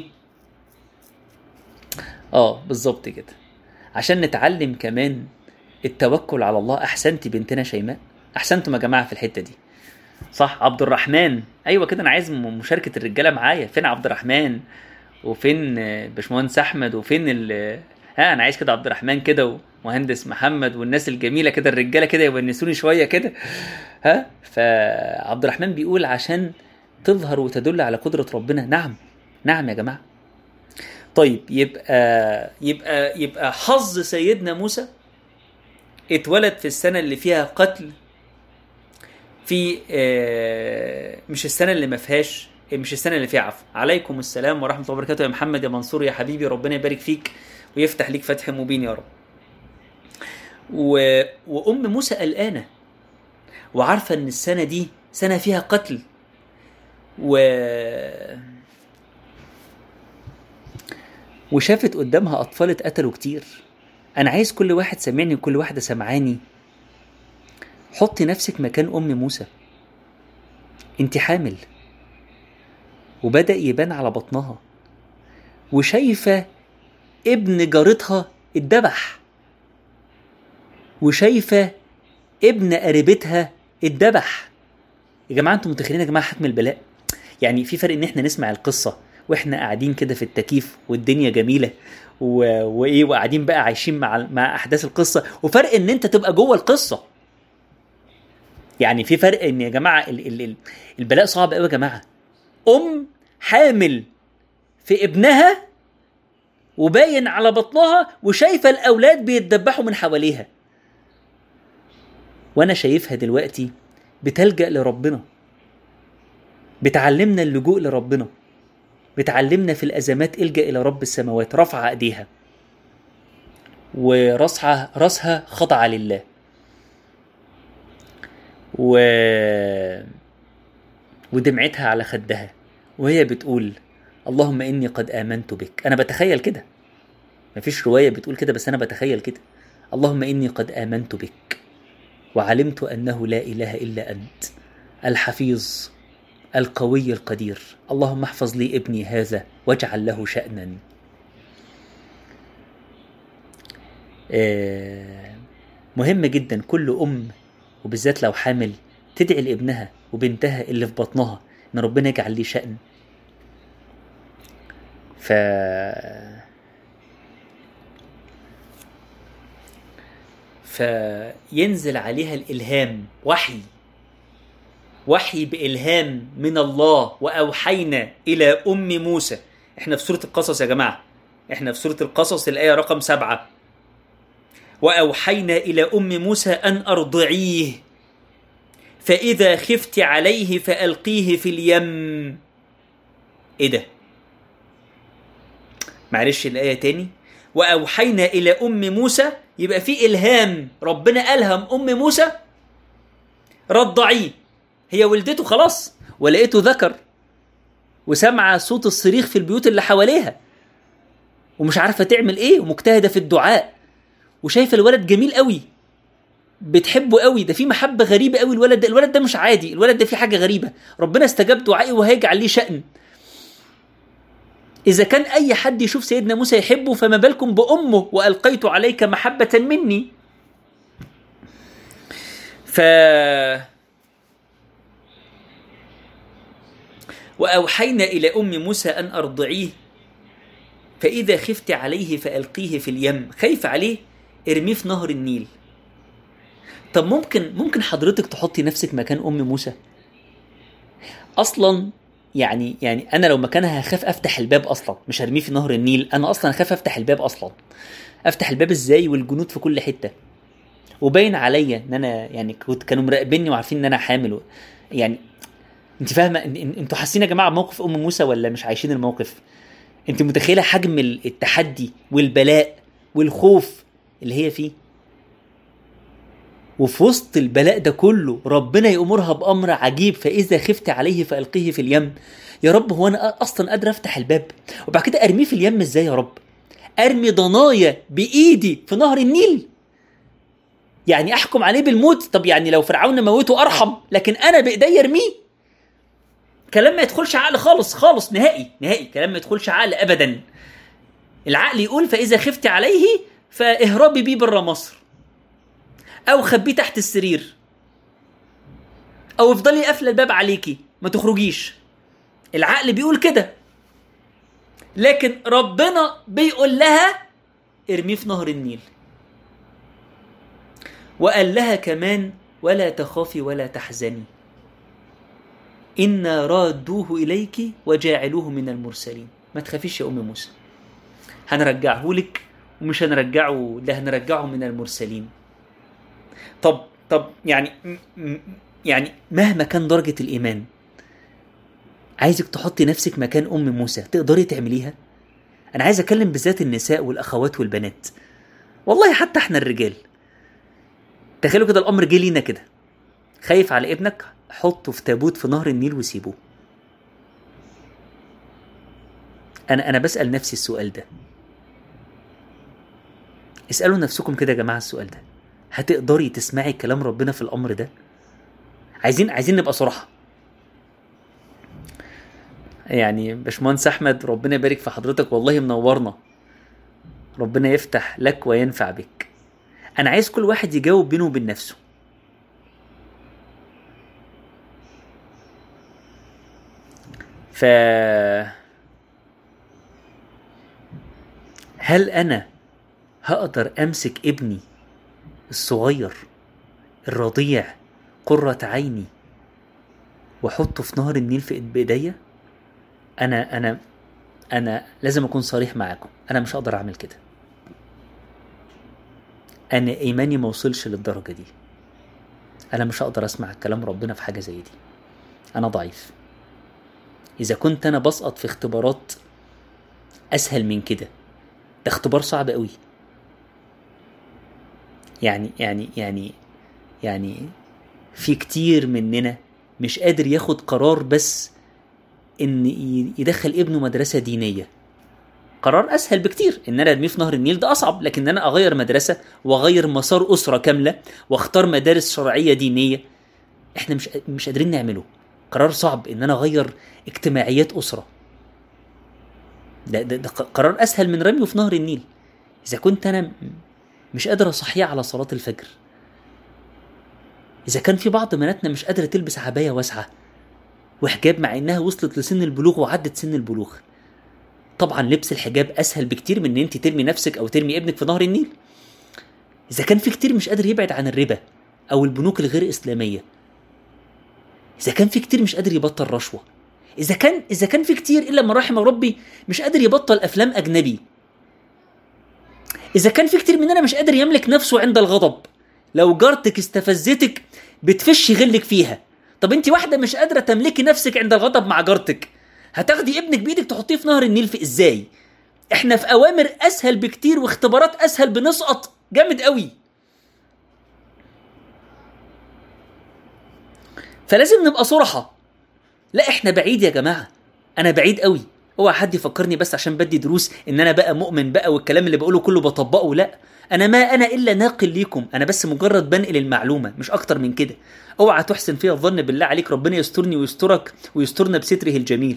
اه بالظبط كده عشان نتعلم كمان التوكل على الله احسنتي بنتنا شيماء احسنتم يا جماعه في الحته دي صح عبد الرحمن ايوه كده انا عايز مشاركه الرجاله معايا فين عبد الرحمن وفين باشمهندس احمد وفين ال ها انا عايز كده عبد الرحمن كده ومهندس محمد والناس الجميله كده الرجاله كده يونسوني شويه كده ها فعبد الرحمن بيقول عشان تظهر وتدل على قدره ربنا نعم نعم يا جماعه طيب يبقى يبقى يبقى حظ سيدنا موسى اتولد في السنة اللي فيها قتل في آه، مش السنة اللي ما فيهاش مش السنة اللي فيها عفو عليكم السلام ورحمة الله وبركاته يا محمد يا منصور يا حبيبي ربنا يبارك فيك ويفتح ليك فتح مبين يا رب و... وأم موسى قلقانة وعارفة إن السنة دي سنة فيها قتل و وشافت قدامها أطفال اتقتلوا كتير أنا عايز كل واحد سامعني وكل واحدة سمعاني حطي نفسك مكان أم موسى انت حامل وبدأ يبان على بطنها وشايفة ابن جارتها اتذبح وشايفة ابن قريبتها اتذبح يا جماعة انتوا متخيلين يا جماعة حجم البلاء يعني في فرق ان احنا نسمع القصة واحنا قاعدين كده في التكييف والدنيا جميلة و... وايه وقاعدين بقى عايشين مع مع احداث القصة وفرق ان انت تبقى جوه القصة يعني في فرق ان يا جماعة ال... ال... ال... البلاء صعب قوي يا جماعة ام حامل في ابنها وباين على بطنها وشايفه الاولاد بيتدبحوا من حواليها وانا شايفها دلوقتي بتلجا لربنا بتعلمنا اللجوء لربنا بتعلمنا في الازمات الجا الى رب السماوات رفع ايديها وراسها راسها خضع لله و ودمعتها على خدها وهي بتقول اللهم اني قد امنت بك انا بتخيل كده مفيش روايه بتقول كده بس انا بتخيل كده اللهم اني قد امنت بك وعلمت انه لا اله الا انت الحفيظ القوي القدير اللهم احفظ لي ابني هذا واجعل له شانا آه، مهم جدا كل ام وبالذات لو حامل تدعي لابنها وبنتها اللي في بطنها ان ربنا يجعل لي شأن ف فينزل عليها الإلهام وحي وحي بإلهام من الله وأوحينا إلى أم موسى احنا في سورة القصص يا جماعة احنا في سورة القصص الآية رقم سبعة وأوحينا إلى أم موسى أن أرضعيه فإذا خفت عليه فألقيه في اليم إيه ده؟ معلش الآية تاني وأوحينا إلى أم موسى يبقى في إلهام ربنا ألهم أم موسى رضعيه هي ولدته خلاص ولقيته ذكر وسمع صوت الصريخ في البيوت اللي حواليها ومش عارفة تعمل إيه ومجتهدة في الدعاء وشايفة الولد جميل قوي بتحبه قوي ده في محبة غريبة قوي الولد ده الولد ده مش عادي الولد ده في حاجة غريبة ربنا استجاب دعائي وهيجعل ليه شأن إذا كان أي حد يشوف سيدنا موسى يحبه فما بالكم بأمه وألقيت عليك محبة مني ف وأوحينا إلى أم موسى أن أرضعيه فإذا خفت عليه فألقيه في اليم خايف عليه ارميه في نهر النيل طب ممكن ممكن حضرتك تحطي نفسك مكان أم موسى أصلا يعني يعني انا لو مكانها هخاف افتح الباب اصلا مش هرميه في نهر النيل انا اصلا هخاف افتح الباب اصلا افتح الباب ازاي والجنود في كل حته وباين عليا ان انا يعني كنت كانوا مراقبيني وعارفين ان انا حامل و... يعني انت فاهمه إن- إن- انتوا حاسين يا جماعه بموقف ام موسى ولا مش عايشين الموقف انت متخيله حجم التحدي والبلاء والخوف اللي هي فيه وفي وسط البلاء ده كله ربنا يأمرها بأمر عجيب فإذا خفت عليه فألقيه في اليم يا رب هو أنا أصلا قادر أفتح الباب وبعد كده أرميه في اليم إزاي يا رب أرمي ضنايا بإيدي في نهر النيل يعني أحكم عليه بالموت طب يعني لو فرعون موته أرحم لكن أنا بإيدي أرميه كلام ما يدخلش عقل خالص خالص نهائي نهائي كلام ما يدخلش عقل أبدا العقل يقول فإذا خفت عليه فاهربي بيه بره مصر او خبيه تحت السرير او افضلي قافله الباب عليكي ما تخرجيش العقل بيقول كده لكن ربنا بيقول لها ارميه في نهر النيل وقال لها كمان ولا تخافي ولا تحزني إنا رادوه إليك وجاعلوه من المرسلين ما تخافيش يا أم موسى هنرجعه لك ومش هنرجعه ده هنرجعه من المرسلين طب طب يعني م- م- يعني مهما كان درجة الإيمان عايزك تحطي نفسك مكان أم موسى تقدري تعمليها؟ أنا عايز أكلم بالذات النساء والأخوات والبنات والله حتى إحنا الرجال تخيلوا كده الأمر جه لينا كده خايف على ابنك حطه في تابوت في نهر النيل وسيبوه أنا أنا بسأل نفسي السؤال ده اسألوا نفسكم كده يا جماعة السؤال ده هتقدري تسمعي كلام ربنا في الأمر ده؟ عايزين عايزين نبقى صراحة يعني باشمهندس أحمد ربنا يبارك في حضرتك والله منورنا ربنا يفتح لك وينفع بك أنا عايز كل واحد يجاوب بينه وبين نفسه ف هل أنا هقدر أمسك ابني الصغير الرضيع قرة عيني واحطه في نهر النيل في بايديا انا انا انا لازم اكون صريح معاكم انا مش هقدر اعمل كده انا ايماني ما وصلش للدرجه دي انا مش هقدر اسمع كلام ربنا في حاجه زي دي انا ضعيف اذا كنت انا بسقط في اختبارات اسهل من كده ده اختبار صعب قوي يعني يعني يعني يعني في كتير مننا مش قادر ياخد قرار بس ان ي- يدخل ابنه مدرسه دينيه قرار اسهل بكتير ان انا ارميه في نهر النيل ده اصعب لكن ان انا اغير مدرسه واغير مسار اسره كامله واختار مدارس شرعيه دينيه احنا مش مش قادرين نعمله قرار صعب ان انا اغير اجتماعيات اسره ده, ده, ده قرار اسهل من رميه في نهر النيل اذا كنت انا م- مش قادر اصحيه على صلاه الفجر إذا كان في بعض بناتنا مش قادرة تلبس عباية واسعة وحجاب مع إنها وصلت لسن البلوغ وعدت سن البلوغ طبعا لبس الحجاب أسهل بكتير من إن أنت ترمي نفسك أو ترمي ابنك في نهر النيل إذا كان في كتير مش قادر يبعد عن الربا أو البنوك الغير إسلامية إذا كان في كتير مش قادر يبطل رشوة إذا كان إذا كان في كتير إلا ما رحم ربي مش قادر يبطل أفلام أجنبي إذا كان في كتير مننا مش قادر يملك نفسه عند الغضب لو جارتك استفزتك بتفش غلك فيها طب انت واحده مش قادره تملكي نفسك عند الغضب مع جارتك هتاخدي ابنك بايدك تحطيه في نهر النيل في ازاي احنا في اوامر اسهل بكتير واختبارات اسهل بنسقط جامد قوي فلازم نبقى صرحة لا احنا بعيد يا جماعة انا بعيد قوي اوعى حد يفكرني بس عشان بدي دروس ان انا بقى مؤمن بقى والكلام اللي بقوله كله بطبقه لا انا ما انا الا ناقل ليكم انا بس مجرد بنقل المعلومه مش اكتر من كده اوعى تحسن فيها الظن بالله عليك ربنا يسترني ويسترك ويسترنا بستره الجميل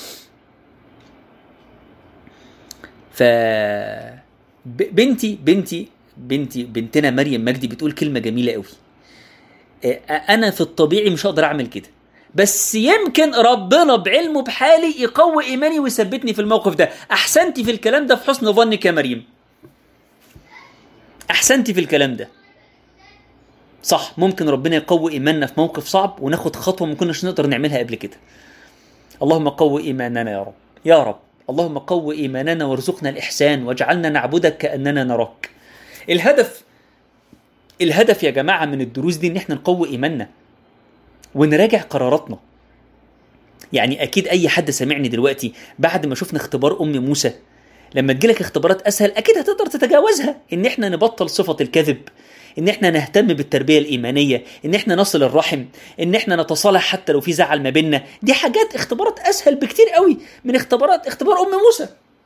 ف ب- بنتي بنتي بنتي بنتنا مريم مجدي بتقول كلمه جميله قوي انا في الطبيعي مش هقدر اعمل كده بس يمكن ربنا بعلمه بحالي يقوي ايماني ويثبتني في الموقف ده احسنتي في الكلام ده في حسن ظنك يا مريم احسنتي في الكلام ده صح ممكن ربنا يقوي ايماننا في موقف صعب وناخد خطوه ما كناش نقدر نعملها قبل كده اللهم قوي ايماننا يا رب يا رب اللهم قوي ايماننا وارزقنا الاحسان واجعلنا نعبدك كاننا نراك الهدف الهدف يا جماعه من الدروس دي ان احنا نقوي ايماننا ونراجع قراراتنا يعني اكيد اي حد سامعني دلوقتي بعد ما شفنا اختبار ام موسى لما تجيلك اختبارات اسهل اكيد هتقدر تتجاوزها ان احنا نبطل صفه الكذب ان احنا نهتم بالتربيه الايمانيه ان احنا نصل الرحم ان احنا نتصالح حتى لو في زعل ما بيننا دي حاجات اختبارات اسهل بكتير قوي من اختبارات اختبار ام موسى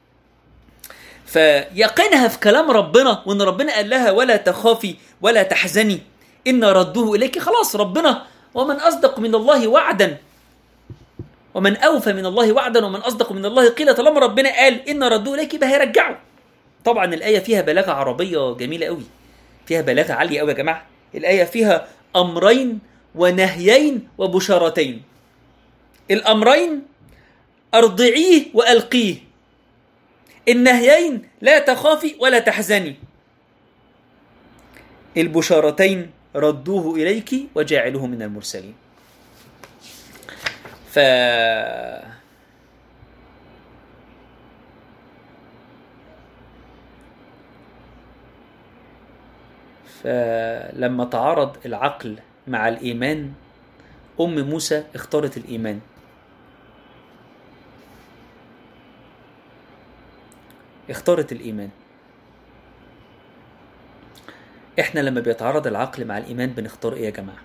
فيقينها في كلام ربنا وان ربنا قال لها ولا تخافي ولا تحزني ان ردوه اليك خلاص ربنا ومن اصدق من الله وعدا ومن اوفى من الله وعدا ومن اصدق من الله قيل طالما ربنا قال ان ردوه اليك يبقى هيرجعه طبعا الايه فيها بلاغه عربيه جميله قوي فيها بلاغه عاليه قوي يا جماعه الايه فيها امرين ونهيين وبشارتين الامرين ارضعيه والقيه النهيين لا تخافي ولا تحزني البشارتين ردوه إليك وجاعله من المرسلين ف فلما تعارض العقل مع الإيمان أم موسى اختارت الإيمان اختارت الإيمان احنا لما بيتعارض العقل مع الإيمان بنختار إيه يا جماعة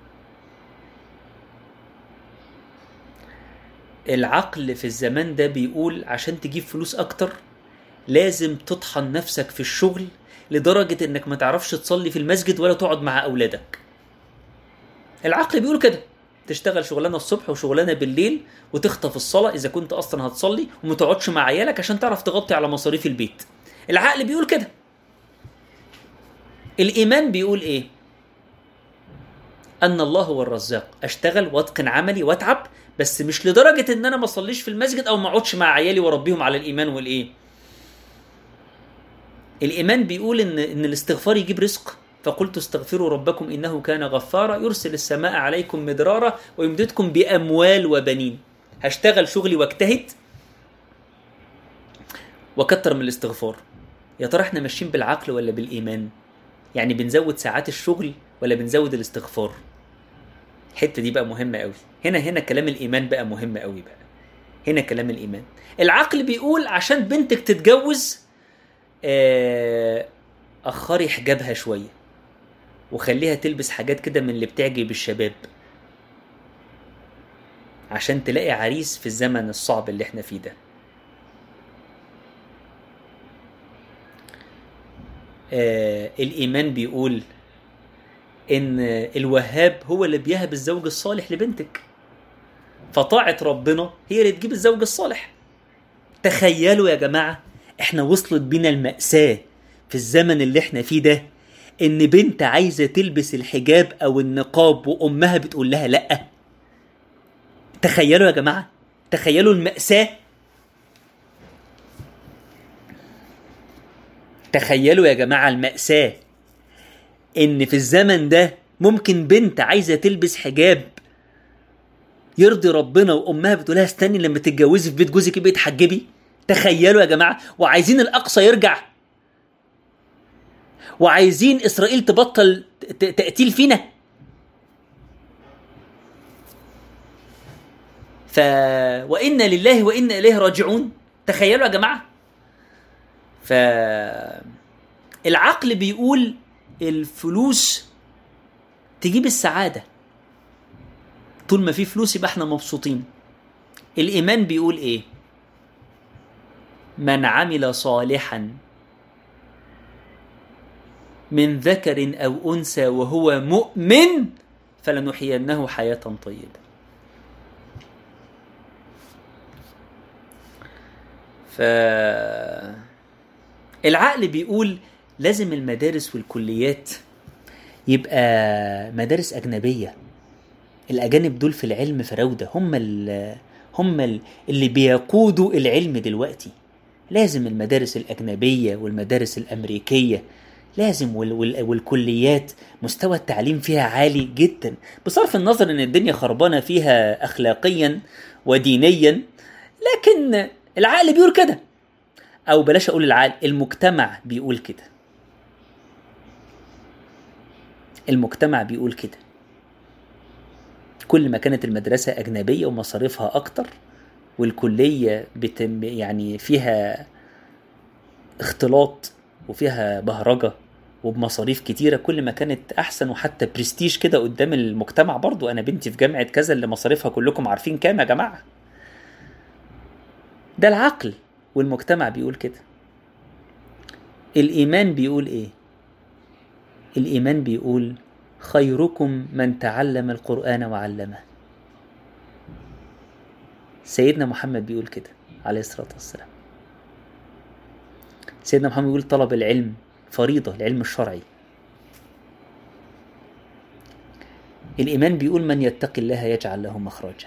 العقل في الزمان ده بيقول عشان تجيب فلوس أكتر لازم تطحن نفسك في الشغل لدرجة إنك ما تعرفش تصلي في المسجد ولا تقعد مع أولادك العقل بيقول كده تشتغل شغلانه الصبح وشغلانه بالليل وتخطف الصلاه اذا كنت اصلا هتصلي وما تقعدش مع عيالك عشان تعرف تغطي على مصاريف البيت العقل بيقول كده الايمان بيقول ايه ان الله هو الرزاق اشتغل واتقن عملي واتعب بس مش لدرجه ان انا ما اصليش في المسجد او ما اقعدش مع عيالي واربيهم على الايمان والايه الايمان بيقول ان ان الاستغفار يجيب رزق فقلت استغفروا ربكم انه كان غفارا يرسل السماء عليكم مدرارا ويمددكم باموال وبنين هشتغل شغلي واجتهد واكتر من الاستغفار يا ترى احنا ماشيين بالعقل ولا بالايمان يعني بنزود ساعات الشغل ولا بنزود الاستغفار الحته دي بقى مهمه قوي هنا هنا كلام الايمان بقى مهم قوي بقى هنا كلام الايمان العقل بيقول عشان بنتك تتجوز آه، اخري حجابها شويه وخليها تلبس حاجات كده من اللي بتعجب الشباب عشان تلاقي عريس في الزمن الصعب اللي احنا فيه ده آه الإيمان بيقول إن الوهاب هو اللي بيهب الزوج الصالح لبنتك فطاعة ربنا هي اللي تجيب الزوج الصالح تخيلوا يا جماعة احنا وصلت بينا المأساة في الزمن اللي احنا فيه ده ان بنت عايزة تلبس الحجاب او النقاب وامها بتقول لها لا تخيلوا يا جماعة تخيلوا المأساة تخيلوا يا جماعة المأساة ان في الزمن ده ممكن بنت عايزة تلبس حجاب يرضي ربنا وامها بتقول لها استني لما تتجوزي في بيت جوزك يبقى تحجبي تخيلوا يا جماعه وعايزين الاقصى يرجع وعايزين اسرائيل تبطل ت- تقتيل فينا ف وانا لله وانا اليه راجعون تخيلوا يا جماعه ف العقل بيقول الفلوس تجيب السعاده طول ما في فلوس يبقى احنا مبسوطين الايمان بيقول ايه من عمل صالحا من ذكر او انثى وهو مؤمن فلنحيينه حياه طيبه ف العقل بيقول لازم المدارس والكليات يبقى مدارس اجنبيه الاجانب دول في العلم فراوده هم ال هم ال- اللي بيقودوا العلم دلوقتي لازم المدارس الاجنبيه والمدارس الامريكيه لازم وال وال والكليات مستوى التعليم فيها عالي جدا بصرف النظر ان الدنيا خربانه فيها اخلاقيا ودينيا لكن العقل بيقول كده او بلاش اقول العقل المجتمع بيقول كده المجتمع بيقول كده كل ما كانت المدرسة أجنبية ومصاريفها أكتر والكلية بتم يعني فيها اختلاط وفيها بهرجة وبمصاريف كتيرة كل ما كانت أحسن وحتى برستيج كده قدام المجتمع برضو أنا بنتي في جامعة كذا اللي مصاريفها كلكم عارفين كام يا جماعة ده العقل والمجتمع بيقول كده الإيمان بيقول إيه الإيمان بيقول خيركم من تعلم القرآن وعلمه سيدنا محمد بيقول كده عليه الصلاة والسلام سيدنا محمد بيقول طلب العلم فريضة العلم الشرعي الإيمان بيقول من يتقي الله يجعل له مخرجا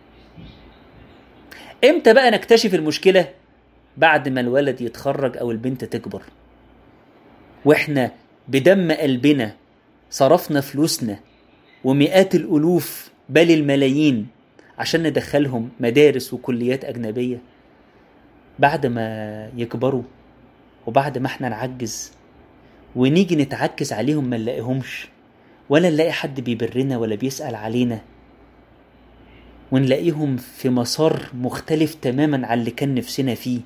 امتى بقى نكتشف المشكلة بعد ما الولد يتخرج أو البنت تكبر واحنا بدم قلبنا صرفنا فلوسنا ومئات الألوف بل الملايين عشان ندخلهم مدارس وكليات أجنبية بعد ما يكبروا وبعد ما احنا نعجز ونيجي نتعكز عليهم ما نلاقيهمش ولا نلاقي حد بيبرنا ولا بيسأل علينا ونلاقيهم في مسار مختلف تماما عن اللي كان نفسنا فيه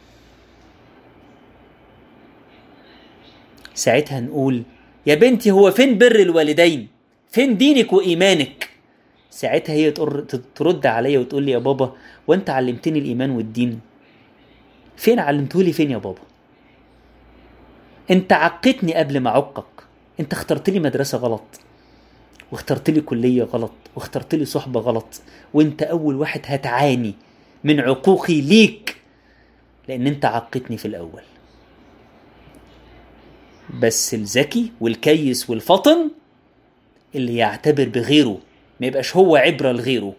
ساعتها نقول يا بنتي هو فين بر الوالدين فين دينك وإيمانك ساعتها هي ترد عليا وتقول لي يا بابا وانت علمتني الإيمان والدين فين علمتهولي فين يا بابا انت عقتني قبل ما اعقك انت اخترت لي مدرسه غلط واخترت لي كليه غلط واخترت لي صحبه غلط وانت اول واحد هتعاني من عقوقي ليك لان انت عقتني في الاول بس الذكي والكيس والفطن اللي يعتبر بغيره ما يبقاش هو عبرة لغيره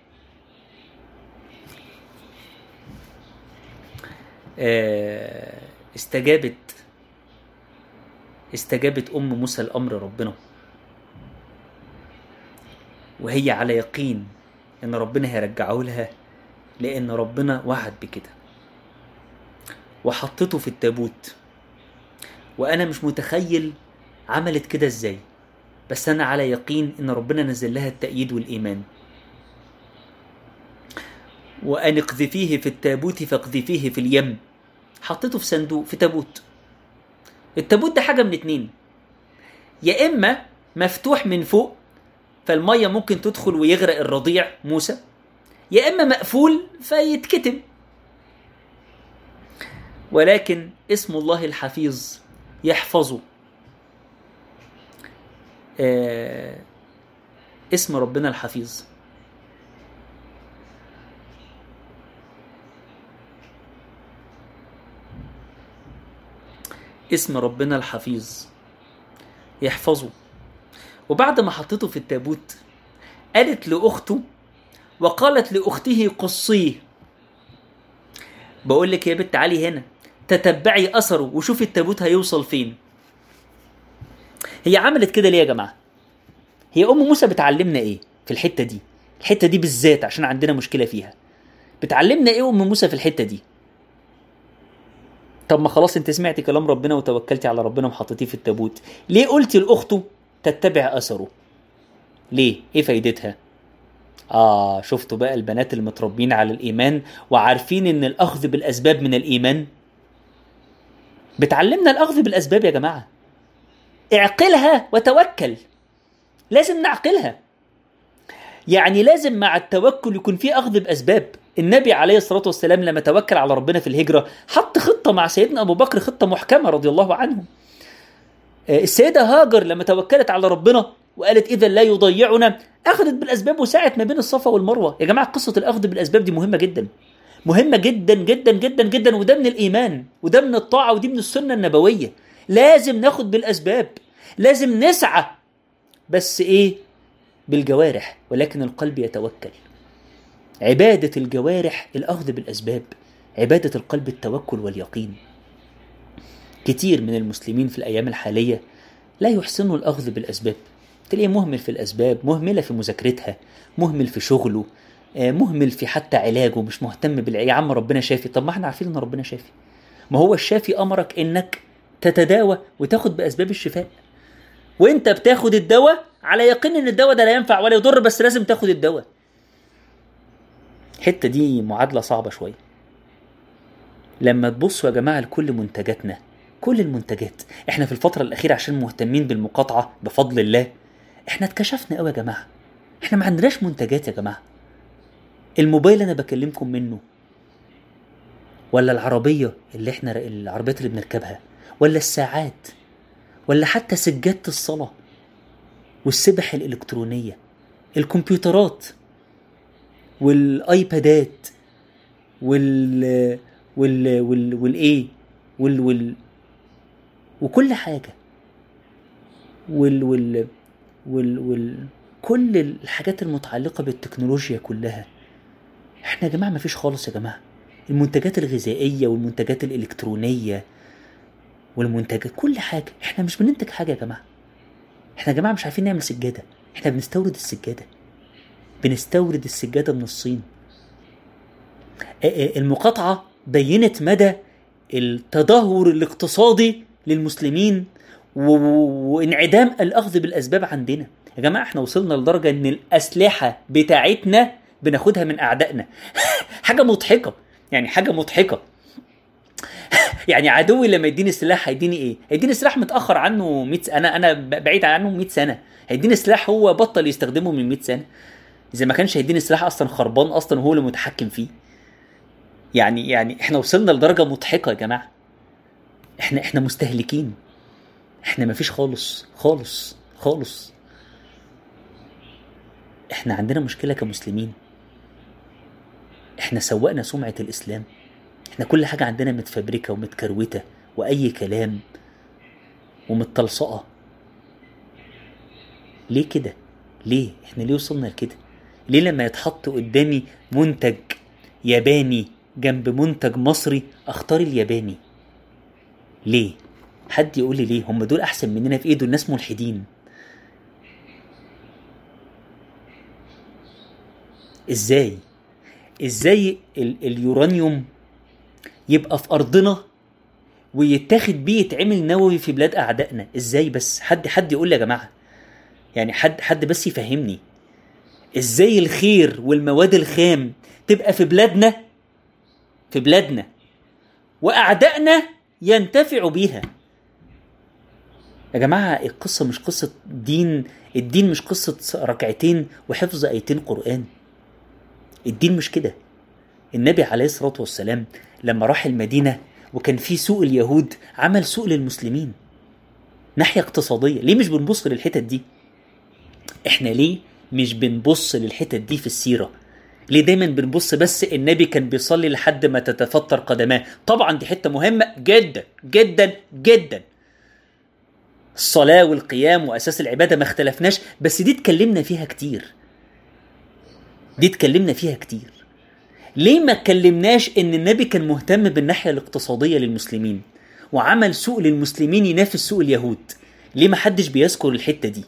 استجابت استجابت أم موسى الأمر ربنا وهي على يقين إن ربنا هيرجعه لها لأن ربنا وعد بكده وحطته في التابوت وأنا مش متخيل عملت كده إزاي بس أنا على يقين إن ربنا نزل لها التأييد والإيمان وأن اقذفيه في التابوت فاقذفيه في اليم حطيته في صندوق في تابوت التابوت ده حاجة من اتنين يا إما مفتوح من فوق فالمية ممكن تدخل ويغرق الرضيع موسى يا إما مقفول فيتكتم ولكن اسم الله الحفيظ يحفظه آه اسم ربنا الحفيظ اسم ربنا الحفيظ يحفظه وبعد ما حطيته في التابوت قالت لأخته وقالت لأخته قصيه بقول لك يا بنت تعالي هنا تتبعي أثره وشوفي التابوت هيوصل فين هي عملت كده ليه يا جماعة هي أم موسى بتعلمنا إيه في الحتة دي الحتة دي بالذات عشان عندنا مشكلة فيها بتعلمنا إيه أم موسى في الحتة دي طب ما خلاص انت سمعتي كلام ربنا وتوكلتي على ربنا وحطيتيه في التابوت ليه قلتي لاخته تتبع اثره ليه ايه فايدتها اه شفتوا بقى البنات المتربين على الايمان وعارفين ان الاخذ بالاسباب من الايمان بتعلمنا الاخذ بالاسباب يا جماعه اعقلها وتوكل لازم نعقلها يعني لازم مع التوكل يكون في اخذ باسباب النبي عليه الصلاه والسلام لما توكل على ربنا في الهجره حط خطه مع سيدنا ابو بكر خطه محكمه رضي الله عنه السيده هاجر لما توكلت على ربنا وقالت اذا لا يضيعنا اخذت بالاسباب وسعت ما بين الصفا والمروه يا جماعه قصه الاخذ بالاسباب دي مهمه جدا مهمه جدا جدا جدا جدا وده من الايمان وده من الطاعه ودي من السنه النبويه لازم ناخد بالاسباب لازم نسعى بس ايه بالجوارح ولكن القلب يتوكل عبادة الجوارح الأخذ بالأسباب عبادة القلب التوكل واليقين كتير من المسلمين في الأيام الحالية لا يحسنوا الأخذ بالأسباب تلاقيه مهمل في الأسباب مهملة في مذاكرتها مهمل في شغله مهمل في حتى علاجه مش مهتم بالعلاج يا عم ربنا شافي طب ما احنا عارفين ان ربنا شافي ما هو الشافي امرك انك تتداوى وتاخد باسباب الشفاء وانت بتاخد الدواء على يقين ان الدواء ده لا ينفع ولا يضر بس لازم تاخد الدواء الحته دي معادله صعبه شويه لما تبصوا يا جماعه لكل منتجاتنا كل المنتجات احنا في الفتره الاخيره عشان مهتمين بالمقاطعه بفضل الله احنا اتكشفنا قوي يا جماعه احنا ما عندناش منتجات يا جماعه الموبايل انا بكلمكم منه ولا العربيه اللي احنا العربيات اللي بنركبها ولا الساعات ولا حتى سجاده الصلاه والسبح الالكترونيه الكمبيوترات والايبادات وال وال وال والايه وال وال وكل حاجه وال وال وال وال كل الحاجات المتعلقه بالتكنولوجيا كلها احنا يا جماعه ما فيش خالص يا جماعه المنتجات الغذائيه والمنتجات الالكترونيه والمنتجات كل حاجه احنا مش بننتج حاجه يا جماعه احنا يا جماعه مش عارفين نعمل سجاده احنا بنستورد السجاده بنستورد السجادة من الصين المقاطعة بينت مدى التدهور الاقتصادي للمسلمين و- و- وانعدام الاخذ بالاسباب عندنا يا جماعه احنا وصلنا لدرجه ان الاسلحه بتاعتنا بناخدها من اعدائنا حاجه مضحكه يعني حاجه مضحكه يعني عدوي لما يديني سلاح هيديني ايه؟ هيديني سلاح متاخر عنه 100 سنه انا انا ب- بعيد عنه 100 سنه هيديني سلاح هو بطل يستخدمه من 100 سنه اذا ما كانش هيديني سلاح اصلا خربان اصلا وهو اللي متحكم فيه يعني يعني احنا وصلنا لدرجه مضحكه يا جماعه احنا احنا مستهلكين احنا مفيش خالص خالص خالص احنا عندنا مشكله كمسلمين احنا سوقنا سمعه الاسلام احنا كل حاجه عندنا متفبركه ومتكروته واي كلام ومتطلصقه ليه كده ليه احنا ليه وصلنا لكده ليه لما يتحط قدامي منتج ياباني جنب منتج مصري اختار الياباني ليه حد يقول لي ليه هم دول احسن مننا في ايه دول ناس ملحدين ازاي ازاي ال- اليورانيوم يبقى في ارضنا ويتاخد بيه يتعمل نووي في بلاد اعدائنا ازاي بس حد حد يقول لي يا جماعه يعني حد حد بس يفهمني ازاي الخير والمواد الخام تبقى في بلادنا في بلادنا واعدائنا ينتفعوا بيها يا جماعه القصه مش قصه دين الدين مش قصه ركعتين وحفظ ايتين قران الدين مش كده النبي عليه الصلاه والسلام لما راح المدينه وكان في سوق اليهود عمل سوق للمسلمين ناحيه اقتصاديه ليه مش بنبص للحتت دي احنا ليه مش بنبص للحتت دي في السيره ليه دايما بنبص بس النبي كان بيصلي لحد ما تتفطر قدماه طبعا دي حته مهمه جدا جدا جدا الصلاه والقيام واساس العباده ما اختلفناش بس دي اتكلمنا فيها كتير دي اتكلمنا فيها كتير ليه ما اتكلمناش ان النبي كان مهتم بالناحيه الاقتصاديه للمسلمين وعمل سوق للمسلمين ينافس سوق اليهود ليه ما حدش بيذكر الحته دي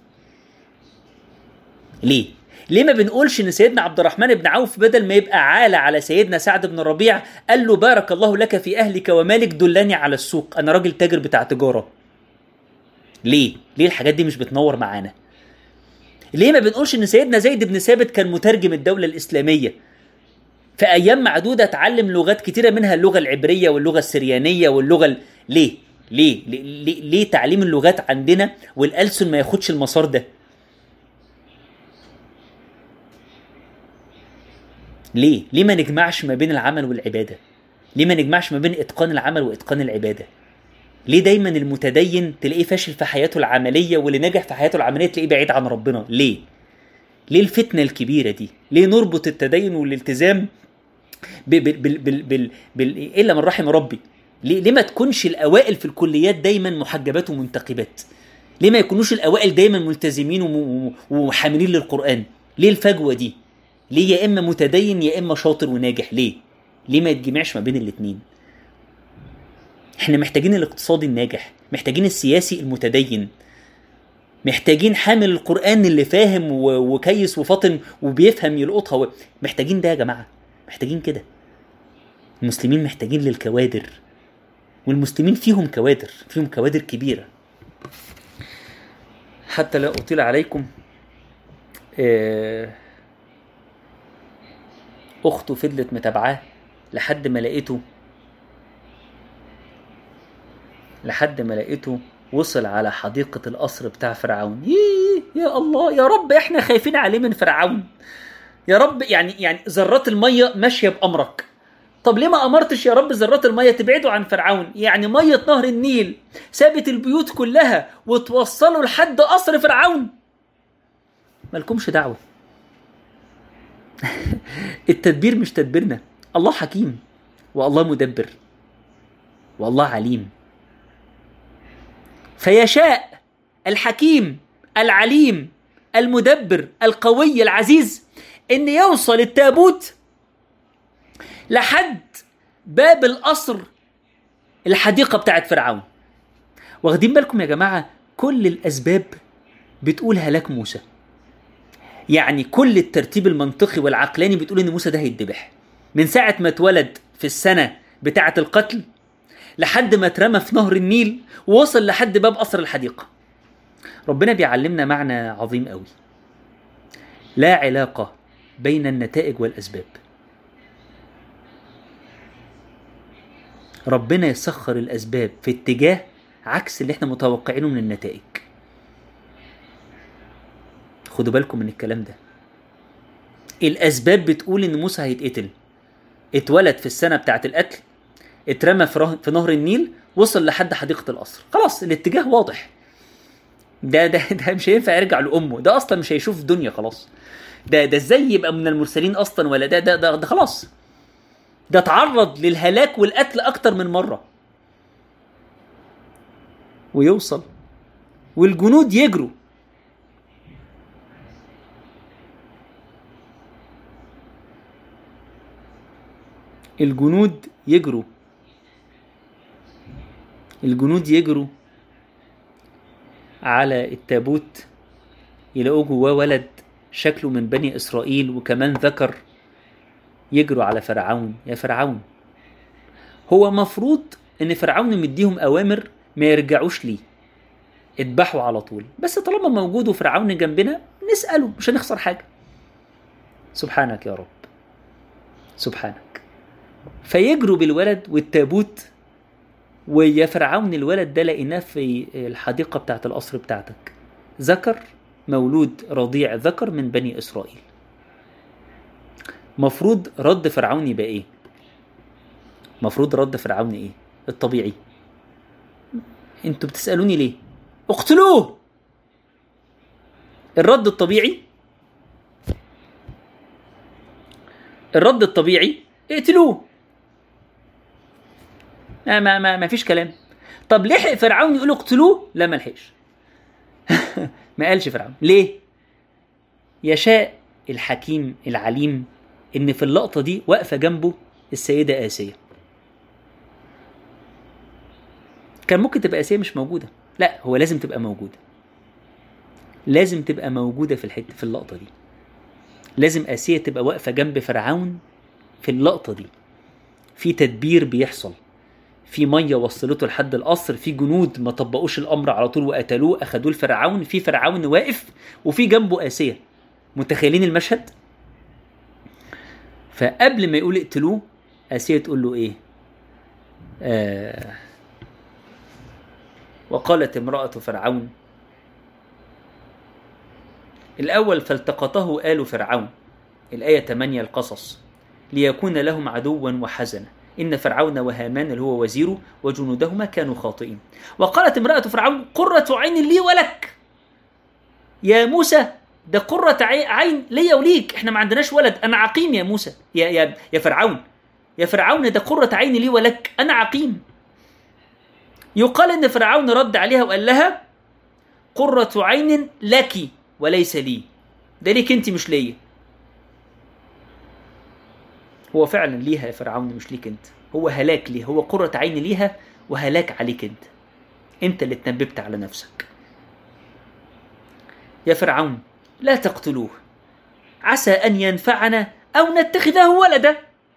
ليه ليه ما بنقولش ان سيدنا عبد الرحمن بن عوف بدل ما يبقى عالة على سيدنا سعد بن ربيع قال له بارك الله لك في اهلك ومالك دلني على السوق انا راجل تاجر بتاع تجاره ليه ليه الحاجات دي مش بتنور معانا ليه ما بنقولش ان سيدنا زيد بن ثابت كان مترجم الدوله الاسلاميه في ايام معدوده اتعلم لغات كتيره منها اللغه العبريه واللغه السريانيه واللغه ال... ليه ليه ليه, ليه ليه تعليم اللغات عندنا والألسن ما ياخدش المسار ده ليه ليه ما نجمعش ما بين العمل والعباده ليه ما نجمعش ما بين اتقان العمل واتقان العباده ليه دايما المتدين تلاقيه فاشل في حياته العمليه واللي ناجح في حياته العمليه تلاقيه بعيد عن ربنا ليه ليه الفتنه الكبيره دي ليه نربط التدين والالتزام بال بال بال بال بال الا من رحم ربي ليه ليه ما تكونش الاوائل في الكليات دايما محجبات ومنتقبات ليه ما يكونوش الاوائل دايما ملتزمين وم- ومحاملين للقران ليه الفجوه دي ليه يا اما متدين يا اما شاطر وناجح ليه ليه ما يتجمعش ما بين الاتنين احنا محتاجين الاقتصادي الناجح محتاجين السياسي المتدين محتاجين حامل القرآن اللي فاهم و- وكيس وفاطن وبيفهم يلقطها و... محتاجين ده يا جماعة محتاجين كده المسلمين محتاجين للكوادر والمسلمين فيهم كوادر فيهم كوادر كبيرة حتى لا أطيل عليكم آه، أخته فضلت متابعاه لحد ما لقيته لحد ما لقيته وصل على حديقة القصر بتاع فرعون ييه يا الله يا رب احنا خايفين عليه من فرعون يا رب يعني يعني ذرات المية ماشية بأمرك طب ليه ما أمرتش يا رب ذرات المية تبعدوا عن فرعون يعني مية نهر النيل سابت البيوت كلها وتوصلوا لحد قصر فرعون مالكمش دعوة التدبير مش تدبيرنا الله حكيم والله مدبر والله عليم فيشاء الحكيم العليم المدبر القوي العزيز ان يوصل التابوت لحد باب القصر الحديقه بتاعت فرعون واخدين بالكم يا جماعه كل الاسباب بتقول هلاك موسى يعني كل الترتيب المنطقي والعقلاني بتقول ان موسى ده هيتذبح من ساعه ما اتولد في السنه بتاعه القتل لحد ما اترمى في نهر النيل ووصل لحد باب قصر الحديقة ربنا بيعلمنا معنى عظيم قوي لا علاقة بين النتائج والأسباب ربنا يسخر الأسباب في اتجاه عكس اللي احنا متوقعينه من النتائج خدوا بالكم من الكلام ده الأسباب بتقول إن موسى هيتقتل اتولد في السنة بتاعة القتل اترمى في, ره... في نهر النيل وصل لحد حديقة القصر خلاص الاتجاه واضح ده ده ده مش هينفع يرجع لأمه ده أصلا مش هيشوف دنيا خلاص ده ده ازاي يبقى من المرسلين أصلا ولا ده ده ده, ده خلاص ده تعرض للهلاك والقتل أكتر من مرة ويوصل والجنود يجروا الجنود يجروا الجنود يجروا على التابوت يلاقوه جواه ولد شكله من بني إسرائيل وكمان ذكر يجروا على فرعون يا فرعون هو مفروض ان فرعون مديهم اوامر ما يرجعوش ليه اذبحوا على طول بس طالما موجود وفرعون جنبنا نسأله مش هنخسر حاجة سبحانك يا رب سبحانك فيجروا بالولد والتابوت ويا فرعون الولد ده لقيناه في الحديقة بتاعت القصر بتاعتك ذكر مولود رضيع ذكر من بني إسرائيل مفروض رد فرعون يبقى ايه مفروض رد فرعون ايه الطبيعي انتوا بتسألوني ليه اقتلوه الرد الطبيعي الرد الطبيعي اقتلوه ما ما ما, ما فيش كلام طب لحق فرعون يقول اقتلوه لا ما لحقش ما قالش فرعون ليه يشاء الحكيم العليم ان في اللقطه دي واقفه جنبه السيده اسيه كان ممكن تبقى اسيه مش موجوده لا هو لازم تبقى موجوده لازم تبقى موجوده في الحته في اللقطه دي لازم اسيه تبقى واقفه جنب فرعون في اللقطه دي في تدبير بيحصل في ميه وصلته لحد القصر في جنود ما طبقوش الامر على طول وقتلوه اخدوه لفرعون في فرعون واقف وفي جنبه اسيه متخيلين المشهد فقبل ما يقول اقتلوه اسيه تقول له ايه آه وقالت امراه فرعون الاول فالتقطه ال فرعون الايه 8 القصص ليكون لهم عدوا وحزنا إن فرعون وهامان اللي هو وزيره وجنودهما كانوا خاطئين وقالت امرأة فرعون قرة عين لي ولك يا موسى ده قرة عين ليا وليك احنا ما عندناش ولد انا عقيم يا موسى يا يا يا فرعون يا فرعون ده قرة عين لي ولك انا عقيم يقال ان فرعون رد عليها وقال لها قرة عين لك وليس لي ده ليك انت مش ليا هو فعلا ليها يا فرعون مش ليك انت هو هلاك ليه هو قرة عين ليها وهلاك عليك انت انت اللي اتنببت على نفسك يا فرعون لا تقتلوه عسى ان ينفعنا او نتخذه ولدا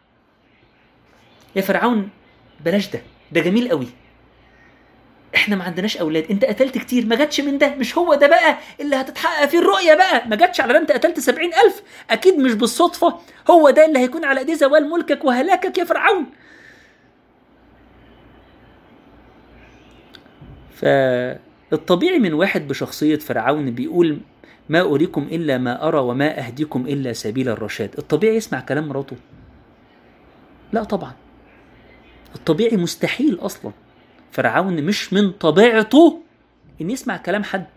يا فرعون بلاش ده ده جميل قوي احنا ما عندناش اولاد انت قتلت كتير ما جاتش من ده مش هو ده بقى اللي هتتحقق فيه الرؤيه بقى ما جاتش على ده انت قتلت سبعين الف اكيد مش بالصدفه هو ده اللي هيكون على ايديه زوال ملكك وهلاكك يا فرعون فالطبيعي من واحد بشخصية فرعون بيقول ما أريكم إلا ما أرى وما أهديكم إلا سبيل الرشاد الطبيعي يسمع كلام مراته لا طبعا الطبيعي مستحيل أصلا فرعون مش من طبيعته ان يسمع كلام حد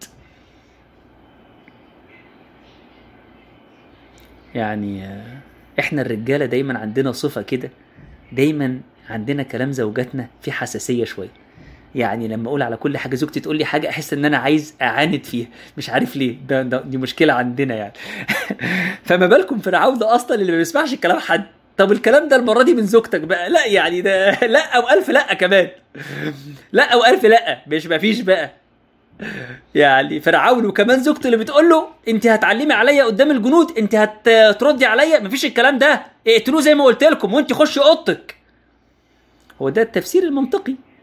يعني احنا الرجاله دايما عندنا صفه كده دايما عندنا كلام زوجاتنا في حساسيه شويه يعني لما اقول على كل حاجه زوجتي تقول لي حاجه احس ان انا عايز اعاند فيها مش عارف ليه ده, ده دي مشكله عندنا يعني فما بالكم فرعون ده اصلا اللي ما بيسمعش كلام حد طب الكلام ده المره دي من زوجتك بقى لا يعني ده لا او الف لا كمان لا او الف لا مش مفيش بقى يعني فرعون وكمان زوجته اللي بتقول له انت هتعلمي عليا قدام الجنود انت هتردي عليا مفيش الكلام ده اقتلوه زي ما قلت لكم وانت خشي اوضتك هو ده التفسير المنطقي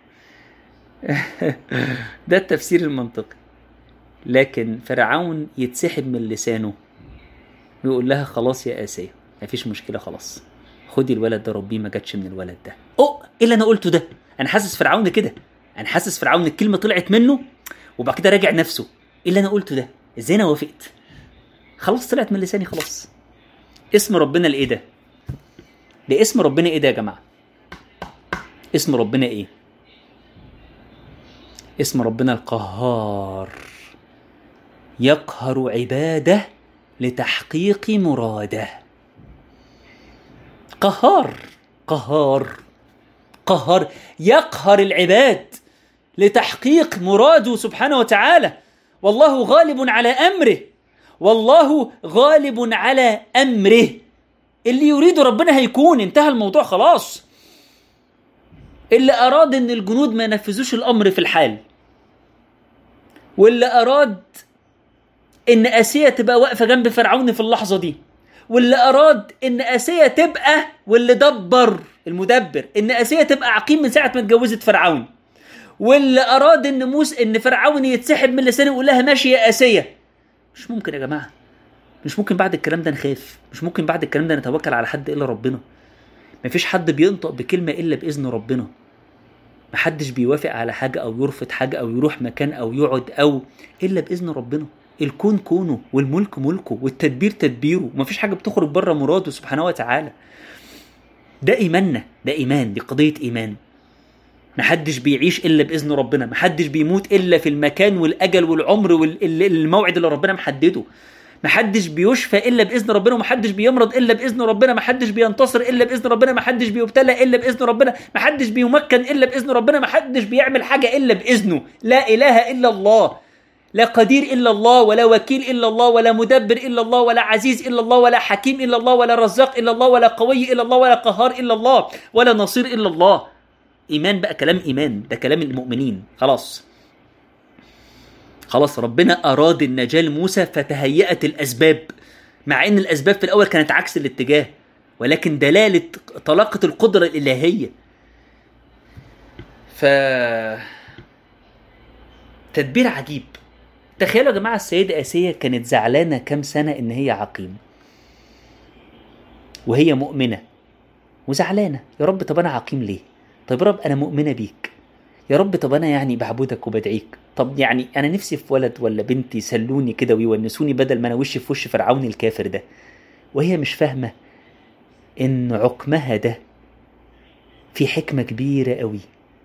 ده التفسير المنطقي لكن فرعون يتسحب من لسانه ويقول لها خلاص يا آسيا مفيش مشكلة خلاص خدي الولد ده ربيه ما جاتش من الولد ده اوه ايه اللي انا قلته ده انا حاسس فرعون كده انا حاسس فرعون الكلمة طلعت منه وبعد كده راجع نفسه ايه اللي انا قلته ده ازاي انا وافقت خلاص طلعت من لساني خلاص اسم ربنا الايه ده ده اسم ربنا ايه ده يا جماعه اسم ربنا ايه اسم ربنا القهار يقهر عباده لتحقيق مراده قهار قهار قهار يقهر العباد لتحقيق مراده سبحانه وتعالى والله غالب على امره والله غالب على امره اللي يريده ربنا هيكون انتهى الموضوع خلاص اللي اراد ان الجنود ما ينفذوش الامر في الحال واللي اراد ان اسيا تبقى واقفه جنب فرعون في اللحظه دي واللي اراد ان اسيا تبقى واللي دبر المدبر ان اسيا تبقى عقيم من ساعه ما اتجوزت فرعون واللي اراد ان موسى ان فرعون يتسحب من لسانه ويقول لها ماشي يا اسيا مش ممكن يا جماعه مش ممكن بعد الكلام ده نخاف مش ممكن بعد الكلام ده نتوكل على حد الا ربنا مفيش حد بينطق بكلمه الا باذن ربنا محدش بيوافق على حاجه او يرفض حاجه او يروح مكان او يقعد او الا باذن ربنا الكون كونه والملك ملكه والتدبير تدبيره ومفيش حاجه بتخرج بره مراده سبحانه وتعالى ده ايماننا ده ايمان دي قضيه ايمان محدش بيعيش الا باذن ربنا محدش بيموت الا في المكان والاجل والعمر والموعد اللي ربنا محدده محدش بيشفى الا باذن ربنا ومحدش بيمرض الا باذن ربنا محدش بينتصر الا باذن ربنا محدش بيبتلى الا باذن ربنا محدش بيمكن الا باذن ربنا محدش بيعمل حاجه الا باذنه لا اله الا الله لا قدير الا الله ولا وكيل الا الله ولا مدبر الا الله ولا عزيز الا الله ولا حكيم الا الله ولا رزاق الا الله ولا قوي الا الله ولا قهار الا الله ولا نصير الا الله ايمان بقى كلام ايمان ده كلام المؤمنين خلاص خلاص ربنا اراد النجاه لموسى فتهيأت الاسباب مع ان الاسباب في الاول كانت عكس الاتجاه ولكن دلاله طلاقه القدره الالهيه ف تدبير عجيب تخيلوا يا جماعه السيده اسيه كانت زعلانه كام سنه ان هي عقيم وهي مؤمنه وزعلانه يا رب طب انا عقيم ليه طب يا رب انا مؤمنه بيك يا رب طب انا يعني بعبدك وبدعيك طب يعني انا نفسي في ولد ولا بنت يسلوني كده ويونسوني بدل ما انا وشي في وش فرعون الكافر ده وهي مش فاهمه ان عقمها ده في حكمه كبيره قوي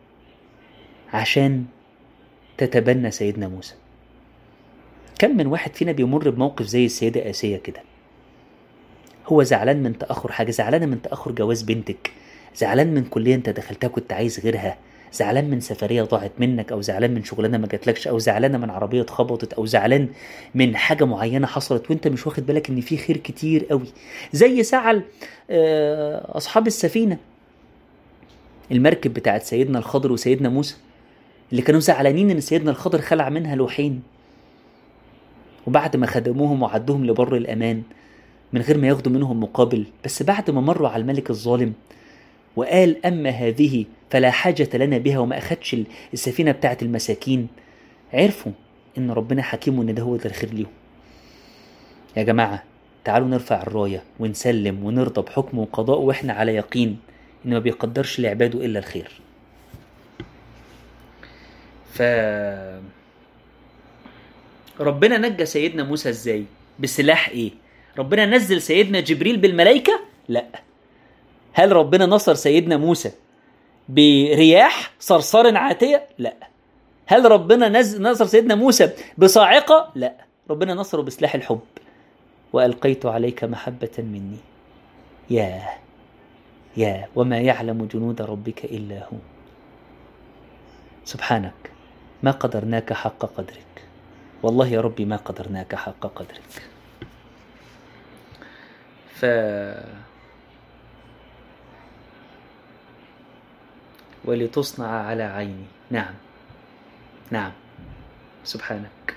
عشان تتبنى سيدنا موسى كم من واحد فينا بيمر بموقف زي السيدة آسية كده هو زعلان من تأخر حاجة زعلانة من تأخر جواز بنتك زعلان من كلية انت دخلتها كنت عايز غيرها زعلان من سفرية ضاعت منك أو زعلان من شغلانة ما جاتلكش أو زعلانة من عربية اتخبطت أو زعلان من حاجة معينة حصلت وأنت مش واخد بالك إن في خير كتير قوي زي زعل أصحاب السفينة المركب بتاعت سيدنا الخضر وسيدنا موسى اللي كانوا زعلانين إن سيدنا الخضر خلع منها لوحين وبعد ما خدموهم وعدوهم لبر الأمان من غير ما ياخدوا منهم مقابل بس بعد ما مروا على الملك الظالم وقال أما هذه فلا حاجة لنا بها وما أخدش السفينة بتاعت المساكين عرفوا إن ربنا حكيم وإن ده هو ده الخير ليهم يا جماعة تعالوا نرفع الراية ونسلم ونرضى بحكمه وقضاءه وإحنا على يقين إن ما بيقدرش لعباده إلا الخير ف ربنا نجى سيدنا موسى ازاي بسلاح ايه ربنا نزل سيدنا جبريل بالملائكة لا هل ربنا نصر سيدنا موسى برياح صرصار عاتية لا هل ربنا نزل نصر سيدنا موسى بصاعقة لا ربنا نصره بسلاح الحب وألقيت عليك محبة مني يا يا وما يعلم جنود ربك إلا هو سبحانك ما قدرناك حق قدرك والله يا ربي ما قدرناك حق قدرك ف ولتصنع على عيني نعم نعم سبحانك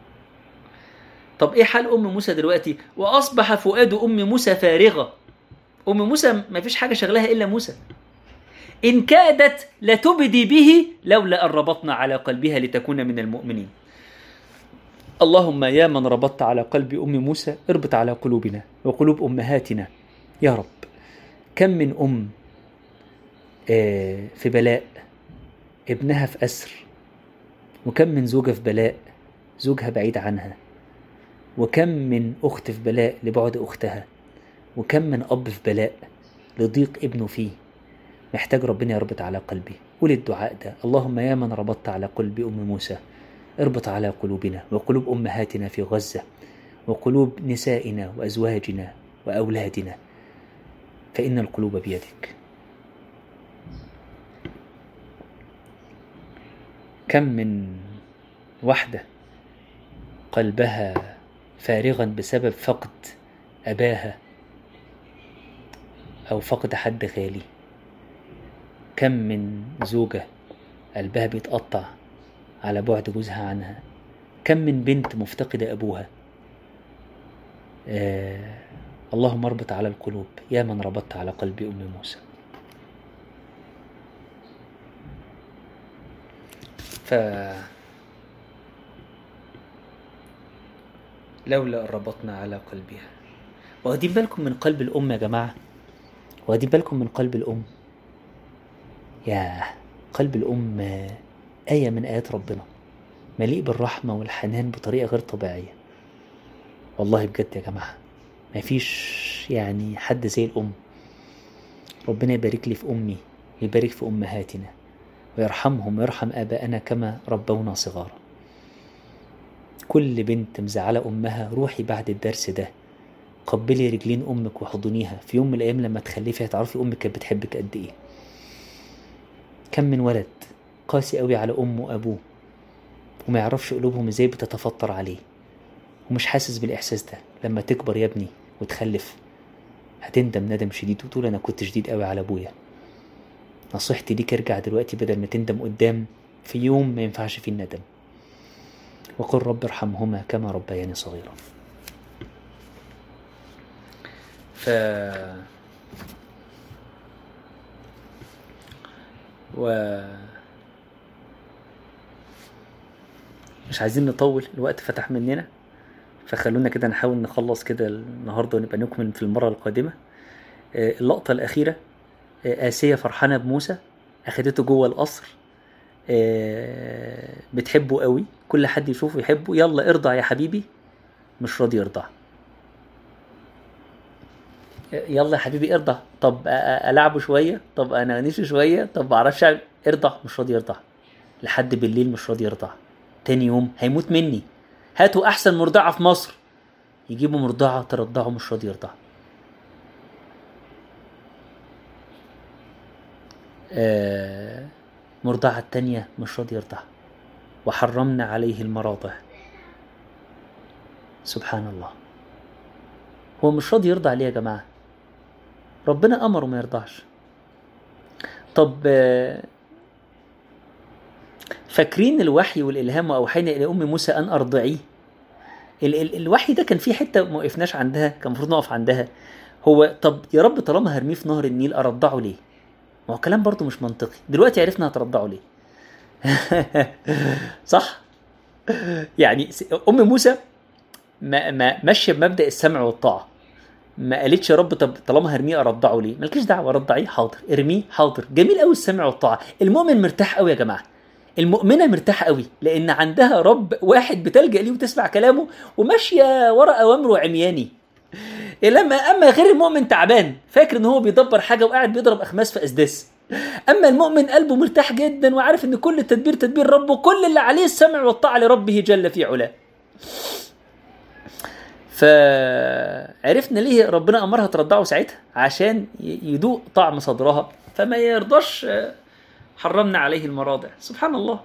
طب ايه حال ام موسى دلوقتي واصبح فؤاد ام موسى فارغه ام موسى ما فيش حاجه شغلها الا موسى إن كادت لتبدي به لولا أن ربطنا على قلبها لتكون من المؤمنين اللهم يا من ربطت على قلب أم موسى اربط على قلوبنا وقلوب أمهاتنا يا رب كم من أم آه، في بلاء ابنها في أسر وكم من زوجة في بلاء زوجها بعيد عنها وكم من أخت في بلاء لبعد أختها وكم من أب في بلاء لضيق ابنه فيه محتاج ربنا يربط على قلبي قول الدعاء ده اللهم يا من ربطت على قلب أم موسى اربط على قلوبنا وقلوب أمهاتنا في غزة وقلوب نسائنا وأزواجنا وأولادنا فإن القلوب بيدك كم من وحدة قلبها فارغا بسبب فقد أباها أو فقد حد غالي كم من زوجة قلبها بيتقطع على بعد جوزها عنها كم من بنت مفتقدة أبوها آه اللهم اربط على القلوب يا من ربطت على قلب أم موسى ف لولا أن ربطنا على قلبها واخدين بالكم من قلب الأم يا جماعة واخدين بالكم من قلب الأم يا قلب الأم آية من آيات ربنا مليء بالرحمة والحنان بطريقة غير طبيعية والله بجد يا جماعة مفيش يعني حد زي الأم ربنا يبارك لي في أمي يبارك في أمهاتنا ويرحمهم ويرحم آباءنا كما ربونا صغارا كل بنت مزعلة أمها روحي بعد الدرس ده قبلي رجلين أمك وحضنيها في يوم من الأيام لما تخلفي هتعرفي أمك كانت بتحبك قد إيه كم من ولد قاسي قوي على أمه وأبوه وما يعرفش قلوبهم إزاي بتتفطر عليه ومش حاسس بالإحساس ده لما تكبر يا ابني وتخلف هتندم ندم شديد وتقول أنا كنت شديد قوي على أبويا نصيحتي ليك ارجع دلوقتي بدل ما تندم قدام في يوم ما ينفعش فيه الندم وقل رب ارحمهما كما ربياني صغيرا ف و مش عايزين نطول الوقت فتح مننا فخلونا كده نحاول نخلص كده النهارده ونبقى نكمل في المره القادمه آه، اللقطه الاخيره آه، آسية فرحانة بموسى أخدته جوه القصر آه، بتحبه قوي كل حد يشوفه يحبه يلا ارضع يا حبيبي مش راضي يرضع يلا يا حبيبي ارضع طب أ- أ- العبه شويه طب انا انيشه شويه طب معرفش أعمل- ارضع مش راضي يرضع لحد بالليل مش راضي يرضع تاني يوم هيموت مني هاتوا احسن مرضعه في مصر يجيبوا مرضعه ترضعه مش راضي يرضع آه، مرضعة التانية مش راضي يرضع وحرمنا عليه المراضع سبحان الله هو مش راضي يرضع ليه يا جماعة ربنا أمره ما يرضعش طب آه، فاكرين الوحي والإلهام وأوحينا إلى أم موسى أن أرضعيه ال- ال- الوحي ده كان فيه حتة ما وقفناش عندها كان المفروض نقف عندها هو طب يا رب طالما هرميه في نهر النيل أرضعه ليه ما هو كلام برضه مش منطقي دلوقتي عرفنا هترضعه ليه صح يعني س- ام موسى ما ما ماشيه بمبدا السمع والطاعه ما قالتش يا رب طب طالما هرميه ارضعه ليه مالكيش دعوه رضعيه حاضر ارميه حاضر جميل قوي السمع والطاعه المؤمن مرتاح قوي يا جماعه المؤمنة مرتاحة قوي لأن عندها رب واحد بتلجأ ليه وتسمع كلامه وماشية ورا أوامره عمياني لما اما غير المؤمن تعبان فاكر ان هو بيدبر حاجه وقاعد بيضرب اخماس في اسداس اما المؤمن قلبه مرتاح جدا وعارف ان كل التدبير تدبير ربه كل اللي عليه السمع والطاعه لربه جل في علاه فعرفنا ليه ربنا امرها ترضعه ساعتها عشان ي- يدوق طعم صدرها فما يرضاش آه، حرمنا عليه المراضع سبحان الله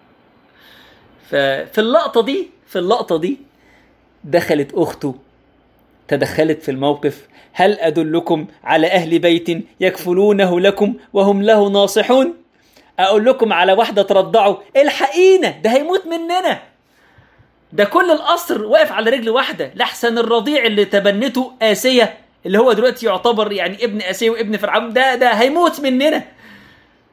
ففي اللقطه دي في اللقطه دي دخلت اخته تدخلت في الموقف هل أدلكم على أهل بيت يكفلونه لكم وهم له ناصحون أقول لكم على واحدة ترضعوا الحقينا ده هيموت مننا ده كل القصر واقف على رجل واحدة لحسن الرضيع اللي تبنته آسية اللي هو دلوقتي يعتبر يعني ابن آسية وابن فرعون ده ده هيموت مننا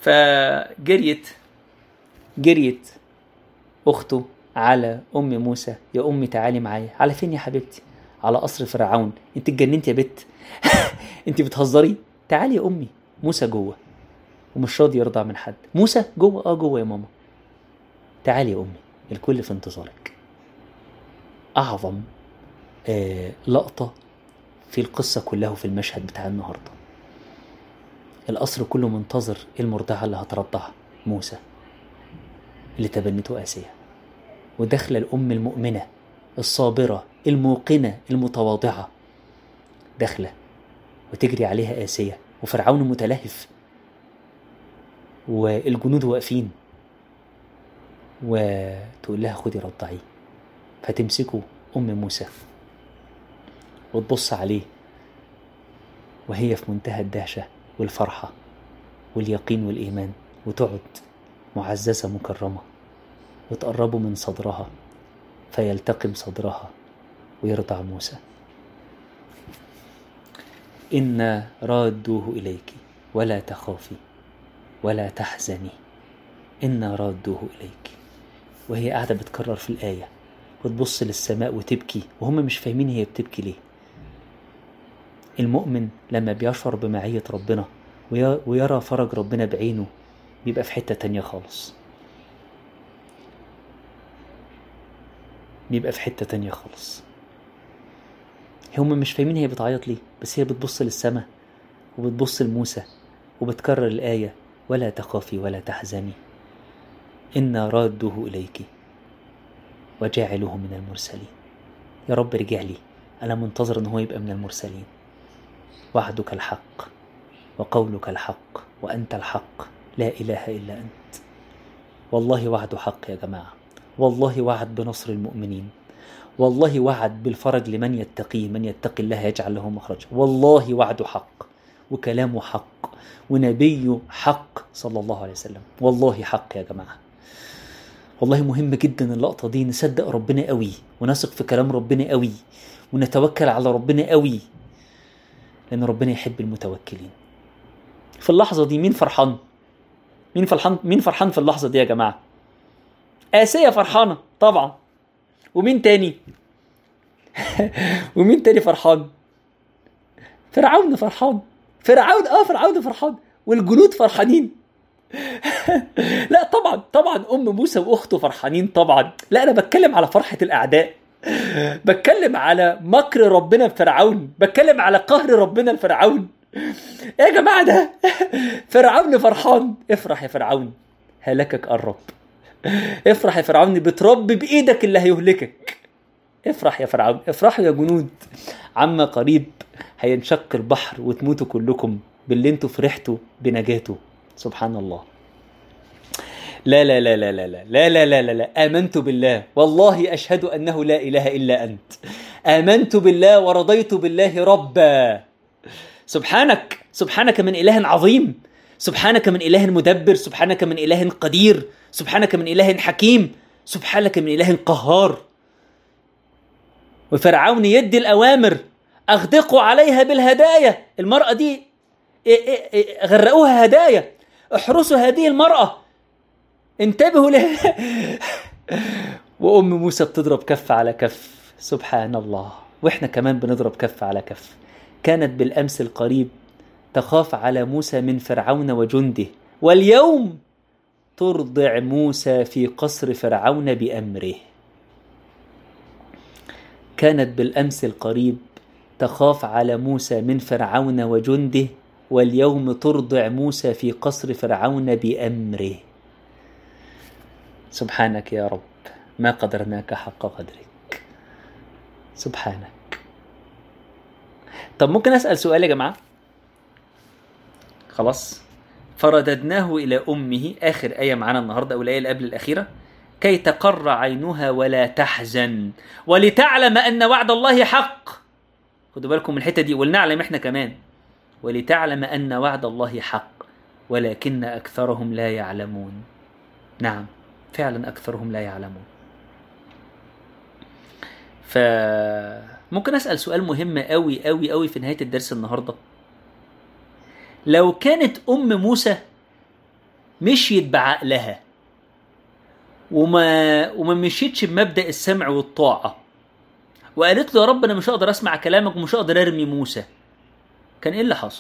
فجريت جريت اخته على ام موسى يا امي تعالي معايا على فين يا حبيبتي على قصر فرعون انت اتجننت يا بت انت بتهزري تعالي يا امي موسى جوه ومش راضي يرضع من حد موسى جوه اه جوه يا ماما تعالي يا امي الكل في انتظارك اعظم آه لقطه في القصه كلها وفي المشهد بتاع النهارده القصر كله منتظر المرضعه اللي هترضعها موسى اللي تبنته اسيا وداخله الام المؤمنه الصابره الموقنه المتواضعه داخله وتجري عليها آسية وفرعون متلهف والجنود واقفين وتقول لها خدي رضعيه فتمسكه أم موسى وتبص عليه وهي في منتهى الدهشة والفرحة واليقين والإيمان وتقعد معززة مكرمة وتقربه من صدرها فيلتقم صدرها ويرضع موسى إنا رادوه إليك ولا تخافي ولا تحزني إنا رادوه إليك وهي قاعدة بتكرر في الآية وتبص للسماء وتبكي وهم مش فاهمين هي بتبكي ليه المؤمن لما بيشعر بمعية ربنا ويرى فرج ربنا بعينه بيبقى في حتة تانية خالص بيبقى في حتة تانية خالص هم مش فاهمين هي بتعيط ليه بس هي بتبص للسماء وبتبص لموسى وبتكرر الآية ولا تخافي ولا تحزني إنا رادوه إليك وجاعله من المرسلين يا رب رجع لي أنا منتظر إن هو يبقى من المرسلين وعدك الحق وقولك الحق وأنت الحق لا إله إلا أنت والله وعد حق يا جماعة والله وعد بنصر المؤمنين والله وعد بالفرج لمن يتقيه من يتقي الله يجعل له مخرجا والله وعده حق وكلامه حق ونبيه حق صلى الله عليه وسلم والله حق يا جماعة والله مهم جدا اللقطة دي نصدق ربنا قوي ونثق في كلام ربنا قوي ونتوكل على ربنا قوي لأن ربنا يحب المتوكلين في اللحظة دي مين فرحان مين فرحان مين فرحان في اللحظة دي يا جماعة آسية فرحانة طبعا ومين تاني ومين تاني فرحان فرعون فرحان فرعون اه فرعون فرحان والجنود فرحانين لا طبعا طبعا ام موسى واخته فرحانين طبعا لا انا بتكلم على فرحه الاعداء بتكلم على مكر ربنا بفرعون بتكلم على قهر ربنا لفرعون يا جماعه ده فرعون فرحان افرح يا فرعون هلاكك قرب افرح يا فرعون بتربي بايدك اللي هيهلكك افرح يا فرعون افرحوا يا جنود عما قريب هينشق البحر وتموتوا كلكم باللي انتوا فرحتوا بنجاته سبحان الله لا لا لا لا لا لا لا لا لا لا لا آمنت بالله والله أشهد أنه لا إله إلا أنت آمنت بالله ورضيت بالله ربا سبحانك سبحانك من إله عظيم سبحانك من إله مدبر سبحانك من إله قدير سبحانك من إله حكيم سبحانك من إله قهار وفرعون يدي الأوامر أغدقوا عليها بالهدايا المرأة دي غرقوها هدايا احرسوا هذه المرأة انتبهوا له وأم موسى بتضرب كف على كف سبحان الله وإحنا كمان بنضرب كف على كف كانت بالأمس القريب تخاف على موسى من فرعون وجنده واليوم ترضع موسى في قصر فرعون بأمره كانت بالأمس القريب تخاف على موسى من فرعون وجنده واليوم ترضع موسى في قصر فرعون بأمره سبحانك يا رب ما قدرناك حق قدرك سبحانك طب ممكن أسأل سؤال يا جماعة خلاص فرددناه إلى أمه آخر آية معانا النهاردة أو الآية اللي قبل الأخيرة كي تقر عينها ولا تحزن ولتعلم أن وعد الله حق خدوا بالكم من الحتة دي ولنعلم إحنا كمان ولتعلم أن وعد الله حق ولكن أكثرهم لا يعلمون نعم فعلا أكثرهم لا يعلمون فممكن أسأل سؤال مهم أوي أوي أوي في نهاية الدرس النهاردة لو كانت أم موسى مشيت بعقلها وما وما مشيتش بمبدا السمع والطاعه وقالت له يا رب انا مش هقدر اسمع كلامك ومش هقدر ارمي موسى كان ايه اللي حصل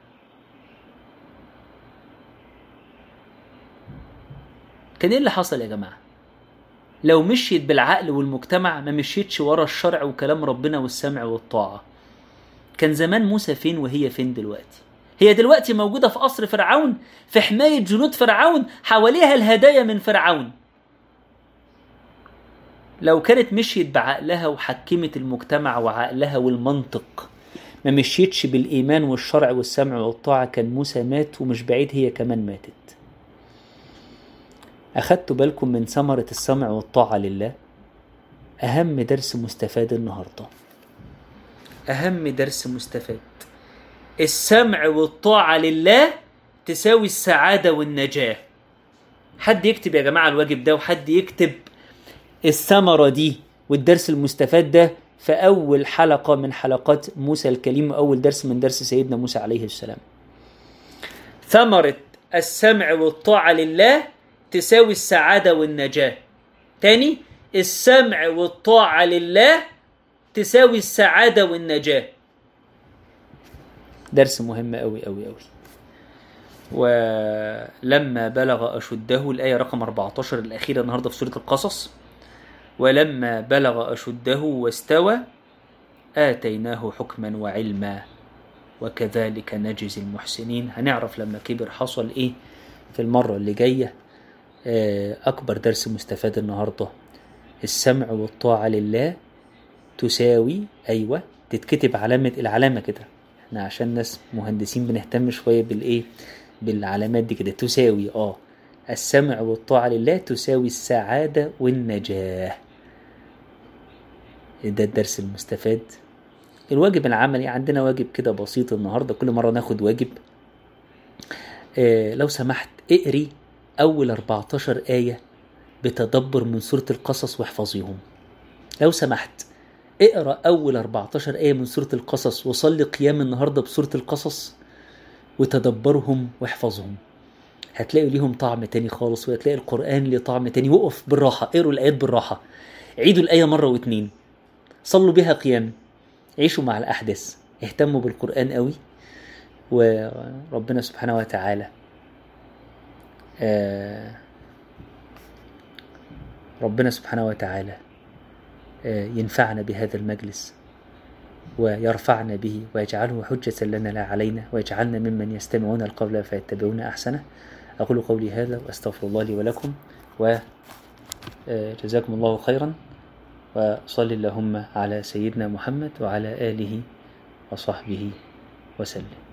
كان ايه اللي حصل يا جماعه لو مشيت بالعقل والمجتمع ما مشيتش ورا الشرع وكلام ربنا والسمع والطاعه كان زمان موسى فين وهي فين دلوقتي هي دلوقتي موجوده في قصر فرعون في حمايه جنود فرعون حواليها الهدايا من فرعون لو كانت مشيت بعقلها وحكمت المجتمع وعقلها والمنطق ما مشيتش بالإيمان والشرع والسمع والطاعة كان موسى مات ومش بعيد هي كمان ماتت أخدتوا بالكم من ثمرة السمع والطاعة لله أهم درس مستفاد النهاردة أهم درس مستفاد السمع والطاعة لله تساوي السعادة والنجاة حد يكتب يا جماعة الواجب ده وحد يكتب الثمرة دي والدرس المستفاد ده في أول حلقة من حلقات موسى الكليم وأول درس من درس سيدنا موسى عليه السلام ثمرة السمع والطاعة لله تساوي السعادة والنجاة تاني السمع والطاعة لله تساوي السعادة والنجاة درس مهم أوي أوي أوي ولما بلغ أشده الآية رقم 14 الأخيرة النهاردة في سورة القصص ولما بلغ أشده واستوى آتيناه حكما وعلما وكذلك نجزي المحسنين هنعرف لما كبر حصل إيه في المرة اللي جاية أكبر درس مستفاد النهاردة السمع والطاعة لله تساوي أيوة تتكتب علامة العلامة كده احنا عشان ناس مهندسين بنهتم شوية بالإيه بالعلامات دي كده تساوي اه السمع والطاعة لله تساوي السعادة والنجاة ده الدرس المستفاد الواجب العملي عندنا واجب كده بسيط النهاردة كل مرة ناخد واجب آه لو سمحت اقري أول 14 آية بتدبر من سورة القصص واحفظيهم لو سمحت اقرا أول 14 آية من سورة القصص وصلي قيام النهاردة بسورة القصص وتدبرهم واحفظهم هتلاقي ليهم طعم تاني خالص وهتلاقي القرآن ليه طعم تاني وقف بالراحة اقروا الآيات بالراحة عيدوا الآية مرة واتنين صلوا بها قيام عيشوا مع الأحداث اهتموا بالقرآن قوي وربنا سبحانه وتعالى آه ربنا سبحانه وتعالى آه ينفعنا بهذا المجلس ويرفعنا به ويجعله حجة لنا لا علينا ويجعلنا ممن يستمعون القول فيتبعون أحسنه أقول قولي هذا وأستغفر الله لي ولكم وجزاكم الله خيرا وصل اللهم على سيدنا محمد وعلى آله وصحبه وسلم